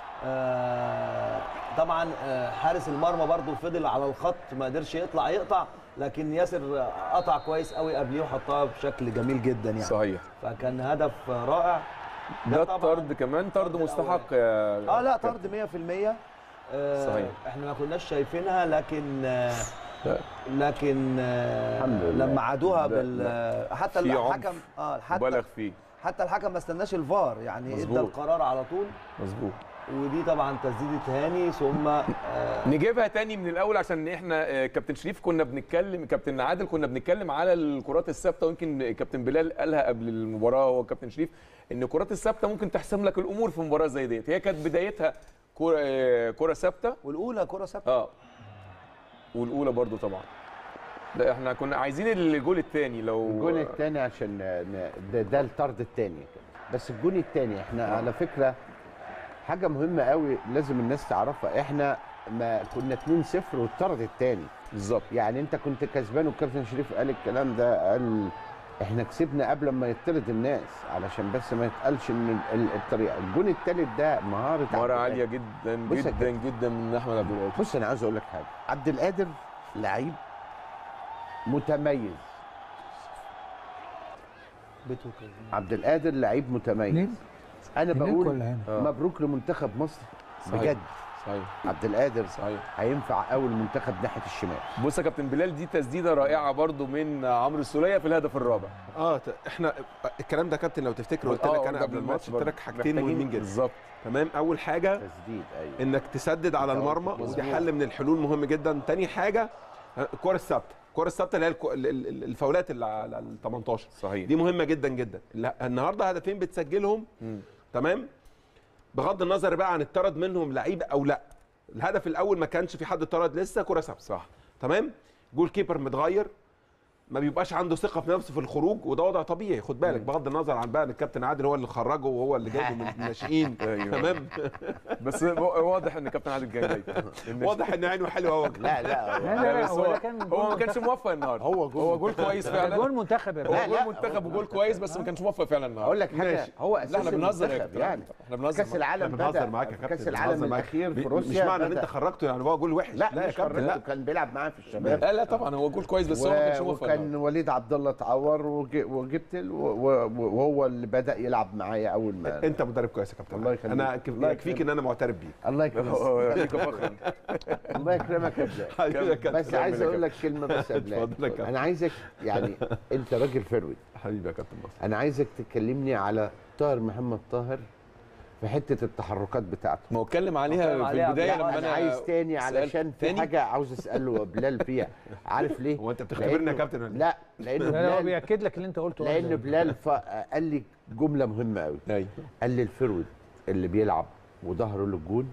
آه، طبعا آه، حارس المرمى برضو فضل على الخط ما قدرش يطلع يقطع لكن ياسر قطع كويس قوي قبليه وحطها بشكل جميل جدا يعني صحيح فكان هدف رائع ده طرد كمان طرد مستحق يا اه لا كابتن. طرد 100% آه صحيح. احنا ما كناش شايفينها لكن آه لا. لكن آه الحمد لله. لما عادوها لا، بال لا. حتى في عنف الحكم اه حتى مبالغ فيه حتى الحكم ما استناش الفار يعني ادى مظبوط. القرار على طول مظبوط ودي طبعا تسديده هاني ثم آه نجيبها تاني من الاول عشان احنا آه، كابتن شريف كنا بنتكلم كابتن عادل كنا بنتكلم على الكرات الثابته ويمكن كابتن بلال قالها قبل المباراه هو كابتن شريف ان الكرات الثابته ممكن تحسم لك الامور في مباراه زي ديت هي كانت بدايتها كرة آه، كرة ثابته والاولى كره ثابته اه والاولى برضو طبعا ده احنا كنا عايزين الجول الثاني لو الجون الثاني عشان ن- ده, ده الطرد الثاني بس الجون الثاني احنا على فكره حاجه مهمه قوي لازم الناس تعرفها احنا ما كنا 2-0 والطرد الثاني بالظبط يعني انت كنت كسبان والكابتن شريف قال الكلام ده قال احنا كسبنا قبل ما يطرد الناس علشان بس ما يتقالش ان ال- ال- الطريقه الجون الثالث ده مهاره مهاره عبد عاليه القادر. جدا بص يا جدا جدا من احمد عبد القادر بص انا عاوز اقول لك حاجه عبد القادر لعيب متميز عبد القادر لعيب متميز مين؟ انا هناك بقول ولا هنا؟ آه. مبروك لمنتخب مصر صحيح. بجد صحيح عبد القادر صحيح هينفع قوي المنتخب ناحيه الشمال بص يا كابتن بلال دي تسديده رائعه برضو من عمرو السوليه في الهدف الرابع اه ت- احنا الكلام ده كابتن لو تفتكر قلت آه، لك انا قبل قبل الماتش الماتش قلت برضه. لك حاجتين محتاجين- مهمين جدا بالظبط. تمام اول حاجه تسديد ايوه انك تسدد على المرمى ودي مظبوط. حل من الحلول مهم جدا تاني حاجه الكره الثابته الكره الثابته اللي هي الكو- ال- ال- الفاولات اللي على ال 18 صحيح دي مهمه جدا جدا لا، النهارده هدفين بتسجلهم تمام بغض النظر بقى عن اتطرد منهم لعيبه او لا الهدف الاول ما كانش في حد اتطرد لسه كره ثابته صح تمام جول كيبر متغير ما بيبقاش عنده ثقه في نفسه في الخروج وده وضع طبيعي خد بالك بغض النظر عن بقى ان الكابتن عادل هو اللي خرجه وهو اللي جايبه من الناشئين أيوة. تمام بس واضح ان كابتن عادل كان جاي واضح ان عينه حلوه هو لا لا لا لا بس هو هو ده كان هو ما كانش موفق النهارده هو جول هو جول كويس فعلا جول منتخب يا هو باشا. جول منتخب وجول كويس بس ما كانش موفق فعلا النهارده اقول لك حاجه ماشي. هو لا اساس احنا بنهزر يا المنتخب كابتن يعني احنا بنهزر كاس معاك. العالم احنا بنهزر بدا معاك يا في كابتن كاس العالم بنهزر معاك. الاخير في مش روسيا معنى ان بدأ. انت خرجته يعني هو جول وحش لا, لا يا مش كابتن خرجته لا كان بيلعب معاه في الشباب لا لا طبعا هو جول كويس بس هو ما كانش موفق وكان النهاردة. وليد عبد الله اتعور وج- وجبت ال- و- و- وهو اللي بدا يلعب معايا اول ما انت مدرب كويس يا كابتن الله يخليك. انا كف- الله يكفيك يكرمك. ان انا معترف بيك الله يكرمك يكفيك فخرا الله يكرمك يا بلال حبيبي يا كابتن بس عايز ربنا اقول لك يكرمك. كلمه بس يا اتفضل يا بلال كابتن. انا عايزك يعني انت راجل فروي حبيبي يا كابتن مصر انا عايزك تكلمني على طاهر محمد طاهر في حته التحركات بتاعته ما هو اتكلم عليها اتكلم في عليها البدايه قبل- لما انا انا عايز تاني سألت علشان في تاني؟ حاجه عاوز اساله بلال فيها عارف ليه هو انت بتختبرني يا لأنه- كابتن ولا إيه؟ لا لانه لا لا هو بلال بياكد لك اللي انت قلته لان قبل. بلال ف... قال لي جمله مهمه قوي ايوه قال لي الفرود اللي بيلعب وظهره للجون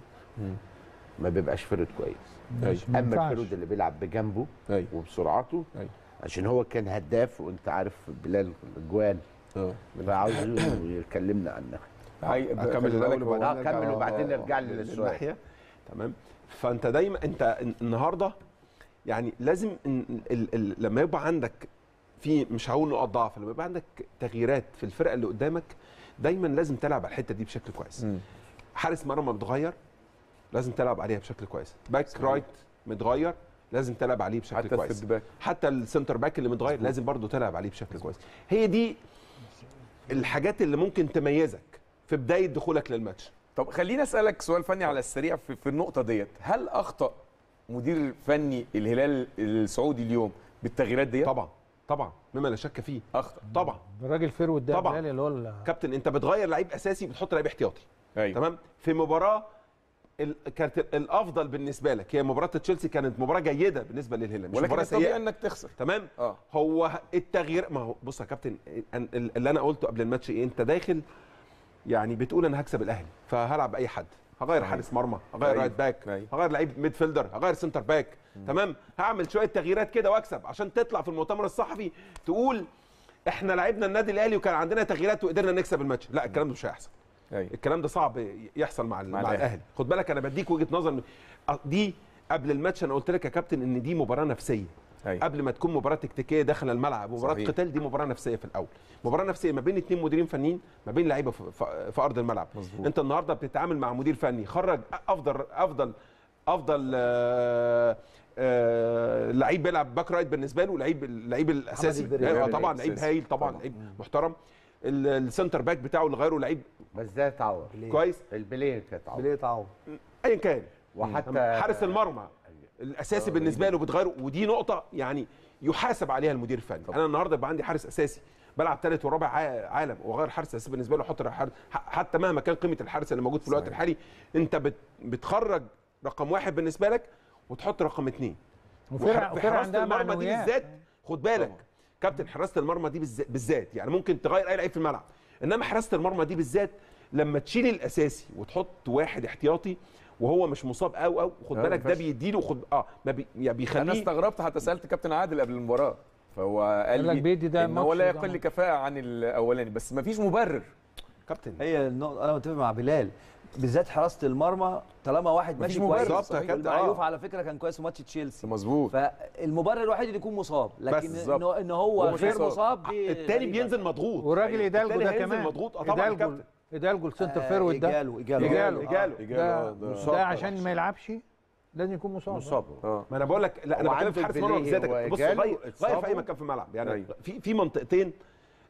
ما بيبقاش فرد كويس ايوه ما اما ينفعش. الفرود اللي بيلعب بجنبه ايوه وبسرعته ايوه عشان هو كان هداف وانت عارف بلال الاجوان اه فعاوز يكلمنا عنها هاي- اكمل خلي بالك الاول هو- وبعدين اه كمل نرجع- وبعدين آه، نرجع لي للسؤال للناحيه تمام فانت دايما انت النهارده يعني لازم ال- ال- ال- لما يبقى عندك في مش هقول نقط ضعف لما يبقى عندك تغييرات في الفرقه اللي قدامك دايما لازم تلعب على الحته دي بشكل كويس مم. حارس مرمى متغير لازم تلعب عليها بشكل كويس باك صحيح. رايت متغير لازم تلعب عليه بشكل حتى كويس الثيرد باك حتى السنتر باك اللي متغير لازم برضو تلعب عليه بشكل كويس هي دي الحاجات اللي ممكن تميزك في بدايه دخولك للماتش طب خليني اسالك سؤال فني على السريع في, في النقطه ديت هل اخطا مدير فني الهلال السعودي اليوم بالتغييرات ديت طبعا طبعا مما لا شك فيه اخطا طبعا الراجل فيرود ده طبعاً. بلال اللي هو ال- كابتن انت بتغير لعيب اساسي بتحط لعيب احتياطي ايوه تمام في مباراه ال... كانت الافضل بالنسبه لك هي مباراه تشيلسي كانت مباراه جيده بالنسبه للهلال مش ولكن مباراه الطبيعي سيئه انك تخسر تمام اه هو التغيير ما هو بص يا كابتن أن- اللي انا قلته قبل الماتش ايه انت داخل يعني بتقول انا هكسب الاهلي فهلعب باي حد هغير صحيح. حارس مرمى هغير أيوة. رايت باك أيوة. هغير لعيب ميد فيلدر هغير سنتر باك تمام هعمل شويه تغييرات كده واكسب عشان تطلع في المؤتمر الصحفي تقول احنا لعبنا النادي الاهلي وكان عندنا تغييرات وقدرنا نكسب الماتش لا الكلام ده مش هيحصل ايوه الكلام ده صعب يحصل مع, مع, مع الأهلي. الاهلي خد بالك انا بديك وجهه نظر أ- دي قبل الماتش انا قلت لك يا كابتن ان دي مباراه نفسيه أيوة. قبل ما تكون مباراه تكتيكيه داخل الملعب مباراه صحيح. قتال دي مباراه نفسيه في الاول مباراه نفسيه ما بين اثنين مديرين فنيين ما بين لعيبه في, في, في ارض الملعب مظبوط. انت النهارده بتتعامل مع مدير فني خرج افضل افضل افضل آه، آه، لعيب بيلعب باك رايت بالنسبه له لعيب اللعيب الاساسي البريري. آه، طبعا لعيب الأساسي. هايل طبعا طبعاً. لعيب محترم ال- السنتر باك بتاعه اللي غيره لعيب بس ده اتعور كويس البليه كانت اتعور بليه تعوض ايا كان وحتى حارس المرمى الاساسي بالنسبه له بتغيره ودي نقطه يعني يحاسب عليها المدير الفني انا النهارده يبقى عندي حارس اساسي بلعب ثالث ورابع ع- عالم واغير حارس اساسي بالنسبه له احط حارس حتى مهما كان قيمه الحارس اللي موجود في الوقت صحيح. الحالي انت بت بتخرج رقم واحد بالنسبه لك وتحط رقم اثنين وفرقه في وفرقه حراسه عندها المرمى دي معنويات بالذات خد بالك كابتن حراسه المرمى دي بالذات- بالذات يعني ممكن تغير اي لعيب في الملعب انما حراسه المرمى دي بالذات لما تشيل الاساسي وتحط واحد احتياطي وهو مش مصاب او او خد آه، بالك ده فش. بيديله خد اه ما بي يعني انا بيخليه استغربت حتى سالت كابتن عادل قبل المباراه فهو قال قال لك لي بيدي ده ان هو ماتش لا ده يقل ماتش. كفاءه عن الاولاني بس ما فيش مبرر كابتن هي النقطة أنا متفق مع بلال بالذات حراسة المرمى طالما واحد مفيش ماشي مبرر. كويس بالظبط يا كابتن، والمعيوف آه. على فكرة كان كويس في ماتش تشيلسي مظبوط فالمبرر الوحيد اللي يكون مصاب لكن بالظبط. إنه إن هو هو مش غير مصاب. مصاب دي التاني غريبة. بينزل مضغوط والراجل يدالجو التاني ده هينزل كمان مضغوط اه طبعا يا يدالجو كابتن يدالجو السنتر آه، فيرود ده إيجالو إيجالو إيجالو. إيجالو. إيجالو ده, ده- ده عشان ما يلعبش لازم يكون مصاب مصاب اه ما انا بقول لك لا انا بتكلم وعنده في حارس مرمى البليه بالذات بص وجاله غير غير في اي إصابة. مكان في الملعب يعني أيوة. في في منطقتين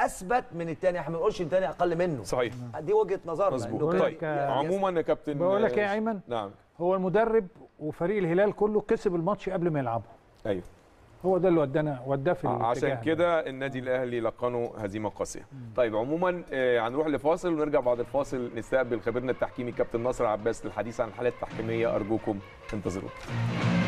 اثبت من الثاني احنا ما بنقولش الثاني اقل منه صحيح دي وجهه نظرنا مظبوط إنه كان- طيب عموما يا كابتن بقول لك ايه يا ايمن نعم هو المدرب وفريق الهلال كله كسب الماتش قبل ما يلعبه ايوه هو ده اللي ودانا وداه في عشان الاتجاه ده. كده النادي الاهلي لقنه هزيمه قاسيه طيب عموما آه، هنروح لفاصل ونرجع بعد الفاصل نستقبل خبيرنا التحكيمي كابتن ناصر عباس للحديث عن الحاله التحكيميه ارجوكم انتظرونا